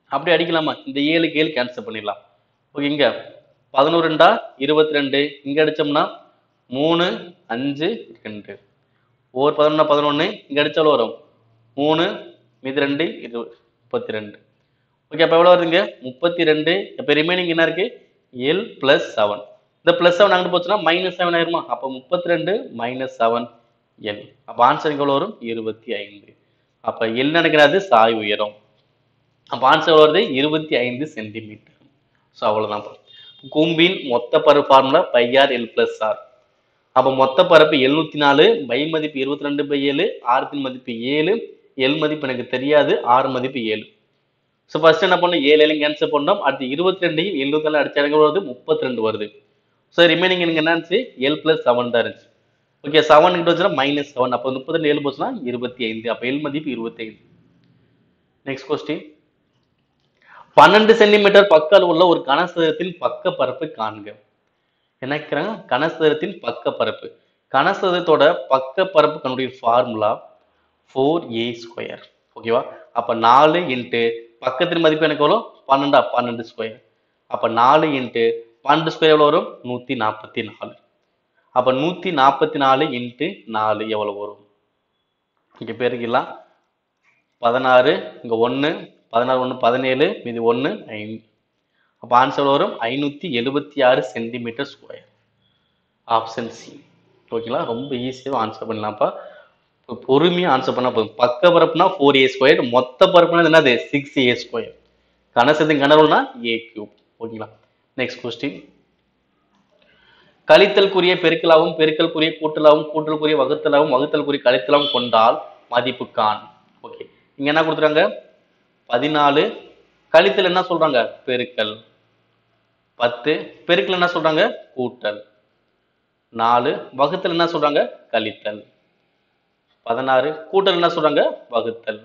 அப்படி அடிக்கலாமா இந்த ஏழுக்கு ஏழு கேன்சல் பண்ணிடலாம் ஓகே இங்க பதினோரு ரெண்டா இருபத்தி ரெண்டு இங்க அடிச்சோம்னா மூணு அஞ்சு ரெண்டு ஒவ்வொரு பதினொன்னா பதினொன்று இங்க அடிச்சாலும் வரும் மூணு மீதி ரெண்டு இது முப்பத்தி ரெண்டு ஓகே அப்போ எவ்வளோ வருதுங்க முப்பத்தி ரெண்டு இப்போ ரிமைனிங் என்ன இருக்கு எல் பிளஸ் செவன் இந்த பிளஸ் செவன் அங்கிட்டு போச்சுன்னா மைனஸ் செவன் ஆயிருமா அப்போ முப்பத்தி ரெண்டு மைனஸ் செவன் எல் அப்போ ஆன்சர் எவ்வளோ வரும் இருபத்தி ஐந்து அப்போ எல் நினைக்கிறது சாய் உயரம் அப்போ ஆன்சர் வருது இருபத்தி ஐந்து சென்டிமீட்டர் ஸோ அவ்வளோதான் கூம்பின் மொத்த பரு formula pi R L plus R அப்போ மொத்த பரப்பு எழுநூத்தி நாலு பை மதிப்பு இருபத்தி ரெண்டு பை ஏழு ஆர்த்தின் மதிப்பு ஏழு எல் மதிப்பு எனக்கு தெரியாது ஆர் மதிப்பு ஏழு ஸோ ஃபர்ஸ்ட் என்ன பண்ணோம் ஏழு ஏழு கேன்சல் பண்ணோம் அடுத்து இருபத்தி ரெண்டையும் எழுபத்தி நாலு அடிச்ச எனக்கு வருது முப்பத்தி ரெண்டு வருது ஸோ ரிமைனிங் எனக்கு என்ன இருந்துச்சு எல் பிளஸ் செவன் தான் இருந்துச்சு ஓகே செவன் கிட்ட வச்சுன்னா மைனஸ் செவன் அப்போ முப்பத்தி ரெண்டு ஏழு போச்சுன்னா இருபத்தி ஐந்து அப்போ எல் மதிப்பு இருபத்தி ஐந்து நெக்ஸ்ட் கொஸ்டின் பன்னெண்டு சென்டிமீட்டர் பக்க அளவுள்ள ஒரு கனசதுரத்தின் பக்க பரப்பு காண்க நினைக்கிறேன் கனசதுரத்தின் பக்க பரப்பு கனசதுரத்தோட பக்க பரப்பு கண்டுடைய ஃபார்முலா ஃபோர் ஏ ஸ்கொயர் ஓகேவா அப்ப நாலு இன்ட்டு பக்கத்தின் மதிப்பு எனக்கு எவ்வளோ பன்னெண்டா பன்னெண்டு ஸ்கொயர் அப்ப நாலு இன்ட்டு பன்னெண்டு ஸ்கொயர் எவ்வளோ வரும் நூத்தி நாற்பத்தி நாலு அப்ப நூத்தி நாற்பத்தி நாலு இன்ட்டு நாலு எவ்வளவு வரும் இங்க பெருக்கிடலாம் பதினாறு இங்க ஒன்று பதினாறு ஒன்று பதினேழு மீதி ஒன்று ஐந்து அப்போ ஆன்சர் வரும் ஐநூற்றி எழுபத்தி ஆறு சென்டிமீட்டர் ஸ்கொயர் ஆப்ஷன் சி ஓகேங்களா ரொம்ப ஈஸியாக ஆன்சர் பண்ணலாம்ப்பா இப்போ பொறுமையாக ஆன்சர் பண்ணால் போதும் பக்க பரப்புனா ஃபோர் ஏ ஸ்கொயர் மொத்த பரப்புனா என்னது சிக்ஸ் ஏ ஸ்கொயர் கனசத்தின் கனவுனா ஏ கியூப் ஓகேங்களா நெக்ஸ்ட் கொஸ்டின் கழித்தல்குரிய பெருக்கலாகவும் பெருக்கல்குரிய கூட்டலாகவும் கூட்டலுக்குரிய வகுத்தலாகவும் வகுத்தலுக்குரிய கழித்தலாகவும் கொண்டால் மதிப்பு கான் ஓகே இங்க என்ன கொடுத்துறாங்க பதினாலு கழித்தல் என்ன சொல்றாங்க பெருக்கல் பத்து பெருக்கல் என்ன சொல்றாங்க கூட்டல் நாலு வகுத்தல் என்ன சொல்றாங்க கழித்தல் பதினாறு கூட்டல் என்ன சொல்றாங்க வகுத்தல்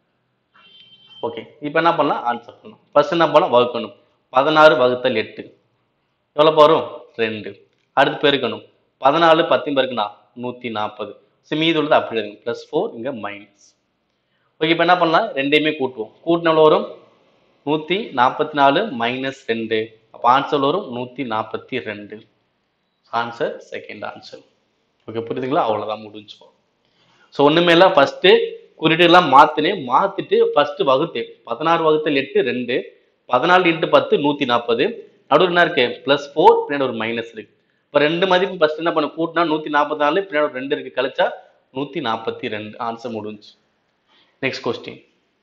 ஓகே இப்போ என்ன பண்ணலாம் ஆன்சர் பண்ணலாம் ஃபர்ஸ்ட் என்ன பண்ணலாம் வகுக்கணும் பதினாறு வகுத்தல் எட்டு எவ்வளோ வரும் ரெண்டு அடுத்து பெருக்கணும் பதினாலு பத்தையும் பெருக்குனா நூற்றி நாற்பது ஸோ மீதி உள்ளது அப்படி இருக்கு ப்ளஸ் ஃபோர் இங்கே மைனஸ் ஓகே இப்போ என்ன பண்ணலாம் ரெண்டையுமே கூட்டுவோம் கூட்டின எவ்வளோ வரும் நூற்றி நாற்பத்தி நாலு மைனஸ் ரெண்டு அப்போ ஆன்சர் வரும் நூற்றி நாற்பத்தி ரெண்டு ஆன்சர் செகண்ட் ஆன்சர் ஓகே புரியுதுங்களா அவ்வளோதான் முடிஞ்சோம் ஸோ ஒன்றுமே இல்லை ஃபஸ்ட்டு குறியீடுலாம் மாற்றினேன் மாற்றிட்டு ஃபஸ்ட்டு வகுத்தேன் பதினாறு வகுத்தல் எட்டு ரெண்டு பதினாலு இன்ட்டு பத்து நூற்றி நாற்பது நடுவில் என்ன இருக்கு ப்ளஸ் ஃபோர் பின்னாடி ஒரு மைனஸ் இருக்கு இப்போ ரெண்டு மதிப்பு ஃபஸ்ட் என்ன பண்ண கூட்டினா நூற்றி நாற்பத்தி நாலு பின்னாடி ஒரு ரெண்டு இருக்கு கழிச்சா நூற்றி நாற்பத்தி ரெண்டு ஆன்சர் முடிஞ்சு நெக்ஸ்ட் கொஸ்டின்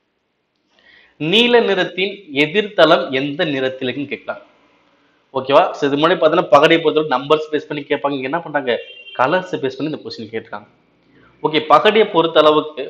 நீல நிறத்தின் எதிர்த்தளம் எந்த நிறத்தில் இருக்குன்னு கேட்கலாம் ஓகேவா ஸோ இது முன்னாடி பார்த்தீங்கன்னா பகடை பொறுத்தவரை நம்பர்ஸ் பேஸ் பண்ணி கேட்பாங்க இங்க என்ன பண்றாங்க கலர்ஸ் பேஸ் பண்ணி இந்த கொஸ்டின் கேட்டிருக்காங்க ஓகே பகடியை பொறுத்த அளவுக்கு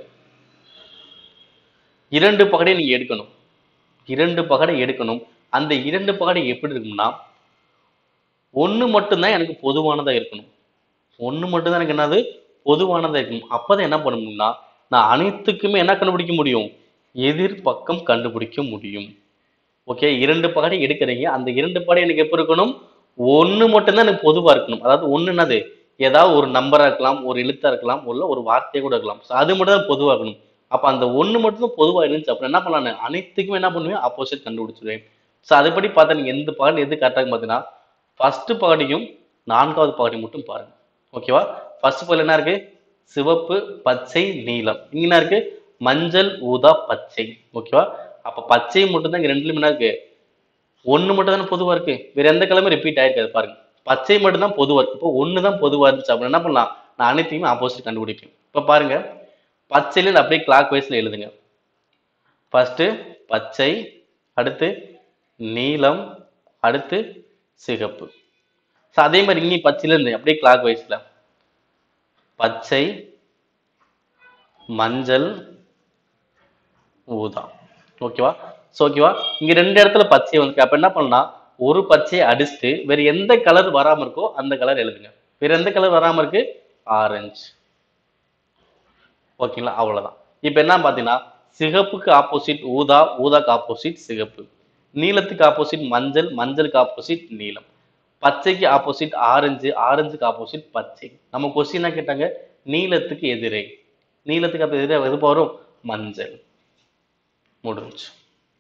இரண்டு பகடையை நீங்க எடுக்கணும் இரண்டு பகடை எடுக்கணும் அந்த இரண்டு பகடை எப்படி இருக்கும்னா ஒண்ணு மட்டும்தான் எனக்கு பொதுவானதா இருக்கணும் ஒண்ணு மட்டும்தான் எனக்கு என்னது பொதுவானதா இருக்கணும் அப்பதான் என்ன பண்ணணும்னா நான் அனைத்துக்குமே என்ன கண்டுபிடிக்க முடியும் எதிர் பக்கம் கண்டுபிடிக்க முடியும் ஓகே இரண்டு பகடை எடுக்கிறீங்க அந்த இரண்டு பகடை எனக்கு எப்போ இருக்கணும் ஒண்ணு மட்டும்தான் எனக்கு பொதுவா இருக்கணும் அதாவது ஒண்ணு என்னது ஏதாவது ஒரு நம்பரா இருக்கலாம் ஒரு எழுத்தா இருக்கலாம் உள்ள ஒரு வார்த்தையை கூட இருக்கலாம் So அது மட்டும் தான் பொதுவா இருக்கணும் அப்ப அந்த ஒண்ணு மட்டும் தான் பொதுவா இருந்துச்சு அப்புறம் என்ன பண்ணலாம் அனைத்துக்குமே என்ன பண்ணுவேன் ஆப்போசிட் கண்டுபிடிச்சிருவேன் ஸோ அதுபடி பார்த்தா நீங்க எந்த பகடை எது கரெக்டாக பார்த்தீங்கன்னா ஃபர்ஸ்ட் பகடியும் நான்காவது பகடி மட்டும் பாருங்க ஓகேவா ஃபர்ஸ்ட் பகல் என்ன இருக்கு சிவப்பு பச்சை நீலம் இங்க என்ன இருக்கு மஞ்சள் ஊதா பச்சை ஓகேவா அப்ப பச்சை மட்டும் தான் இங்க ரெண்டுலயும் என்ன இருக்கு ஒண்ணு மட்டும் தானே பொதுவா இருக்கு வேற எந்த கிழமை ரிப்பீட் ஆயிருக்காது பாருங்க பச்சை மட்டும் தான் பொதுவா இருக்கு இப்போ ஒண்ணு தான் பொதுவா இருந்துச்சு அப்படின்னு என்ன பண்ணலாம் நான் அனைத்தையுமே ஆப்போசிட் கண்டுபிடிப்பேன் இப்ப பாருங்க பச்சையில இருந்து அப்படியே கிளாக் வைஸ்ல எழுதுங்க ஃபர்ஸ்ட் பச்சை அடுத்து நீலம் அடுத்து சிகப்பு ஸோ அதே மாதிரி இங்கே பச்சையில இருந்து அப்படியே கிளாக் வைஸ்ல பச்சை மஞ்சள் ஊதா ஓகேவா ஸோ ஓகேவா இங்க ரெண்டு இடத்துல பச்சை வந்து அப்ப என்ன பண்ணலாம் ஒரு பச்சையை அடிச்சுட்டு வேற எந்த கலர் வராம இருக்கோ அந்த கலர் எழுதுங்க வேற எந்த கலர் வராம இருக்கு ஆரஞ்சு ஓகேங்களா அவ்வளவுதான் இப்போ என்ன பார்த்தீங்கன்னா சிகப்புக்கு ஆப்போசிட் ஊதா ஊதாக்கு ஆப்போசிட் சிகப்பு நீலத்துக்கு ஆப்போசிட் மஞ்சள் மஞ்சளுக்கு ஆப்போசிட் நீலம் பச்சைக்கு ஆப்போசிட் ஆரஞ்சு ஆரஞ்சுக்கு ஆப்போசிட் பச்சை நம்ம கொஸ்டின் என்ன கேட்டாங்க நீலத்துக்கு எதிரே நீலத்துக்கு அப்போ எதிரே எது வரும் மஞ்சள் முடிஞ்சு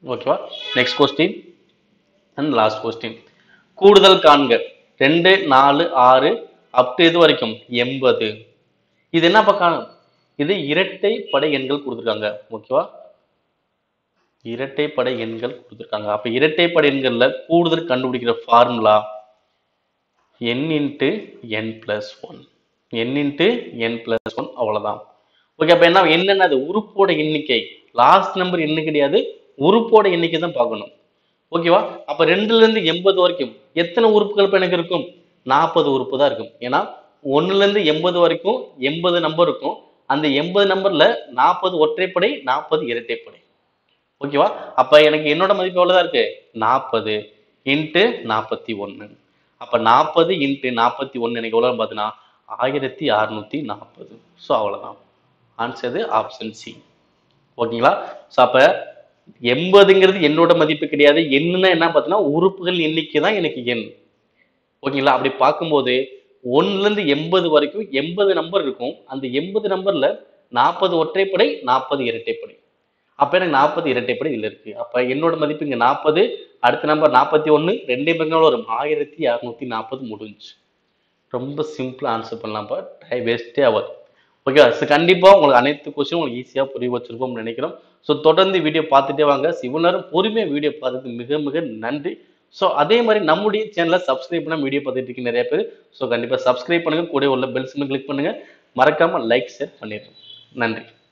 ஓகேவா next question and last question கூடுதல் காண்க ரெண்டு நாலு ஆறு அப் டு இது வரைக்கும் எண்பது இது என்ன பக்கம் இது இரட்டை படை எண்கள் கொடுத்துருக்காங்க ஓகேவா இரட்டைப்படை எண்கள் கொடுத்துருக்காங்க அப்ப இரட்டைப்படை எண்கள்ல கூடுதல் கண்டுபிடிக்கிற formula n into N plus one N into N plus one அவ்வளவுதான் ஓகே அப்ப என்ன என்னென்ன அது உறுப்போட எண்ணிக்கை லாஸ்ட் நம்பர் என்ன கிடையாது உறுப்போட எண்ணிக்கை தான் பார்க்கணும் ஓகேவா அப்ப ரெண்டுல இருந்து எண்பது வரைக்கும் எத்தனை உறுப்புகள் இப்ப எனக்கு இருக்கும் நாற்பது உறுப்பு தான் இருக்கும் ஏன்னா ஒண்ணுல இருந்து எண்பது வரைக்கும் எண்பது நம்பர் இருக்கும் அந்த எண்பது நம்பர்ல நாற்பது ஒற்றைப்படை நாற்பது இரட்டைப்படை ஓகேவா அப்ப எனக்கு என்னோட மதிப்பு எவ்வளவுதான் இருக்கு நாற்பது இன்ட்டு நாற்பத்தி ஒண்ணு அப்ப நாற்பது இன்ட்டு நாற்பத்தி ஒண்ணு எனக்கு எவ்வளவு பார்த்தீங்கன்னா ஆயிரத்தி அறுநூத்தி நாற்பது ஸோ அவ்வளவுதான் ஆன்சர் ஆப்ஷன் சி ஓகேங்களா ஸோ அப்ப எண்பதுங்கிறது என்னோட மதிப்பு கிடையாது என்னன்னா என்ன பார்த்தீங்கன்னா உறுப்புகள் எண்ணிக்கை தான் எனக்கு எண் ஓகேங்களா அப்படி பார்க்கும்போது ஒண்ணுல இருந்து எண்பது வரைக்கும் எண்பது நம்பர் இருக்கும் அந்த எண்பது நம்பர்ல நாற்பது ஒற்றைப்படை நாற்பது இரட்டைப்படை அப்ப எனக்கு நாற்பது இரட்டைப்படை இதுல இருக்கு அப்ப என்னோட மதிப்பு இங்க நாற்பது அடுத்த நம்பர் நாற்பத்தி ஒண்ணு ரெண்டே பக்கம் வரும் ஆயிரத்தி இரநூத்தி நாற்பது முடிஞ்சு ரொம்ப சிம்பிளா ஆன்சர் பண்ணலாம்ப்பா டை வேஸ்டே ஆகாது ஓகே ஸோ கண்டிப்பா உங்களுக்கு அனைத்து கொஸ்டினும் உங்களுக்கு ஈஸியா புரிய வச்சிருப்போம்னு நினைக்கிறோம் ஸோ தொடர்ந்து வீடியோ பார்த்துட்டே வாங்க சிவனரும் பொறுமையா வீடியோ பார்த்ததுக்கு மிக மிக நன்றி ஸோ அதே மாதிரி நம்முடைய சேனலை சப்ஸ்கிரைப் பண்ண வீடியோ பார்த்துட்டு இருக்கு நிறைய பேர் ஸோ கண்டிப்பா சப்ஸ்கிரைப் பண்ணுங்க கூட உள்ள பெல் சிம்மை கிளிக் பண்ணுங்க மறக்காம லைக் ஷேர் பண்ணிடுங்க நன்றி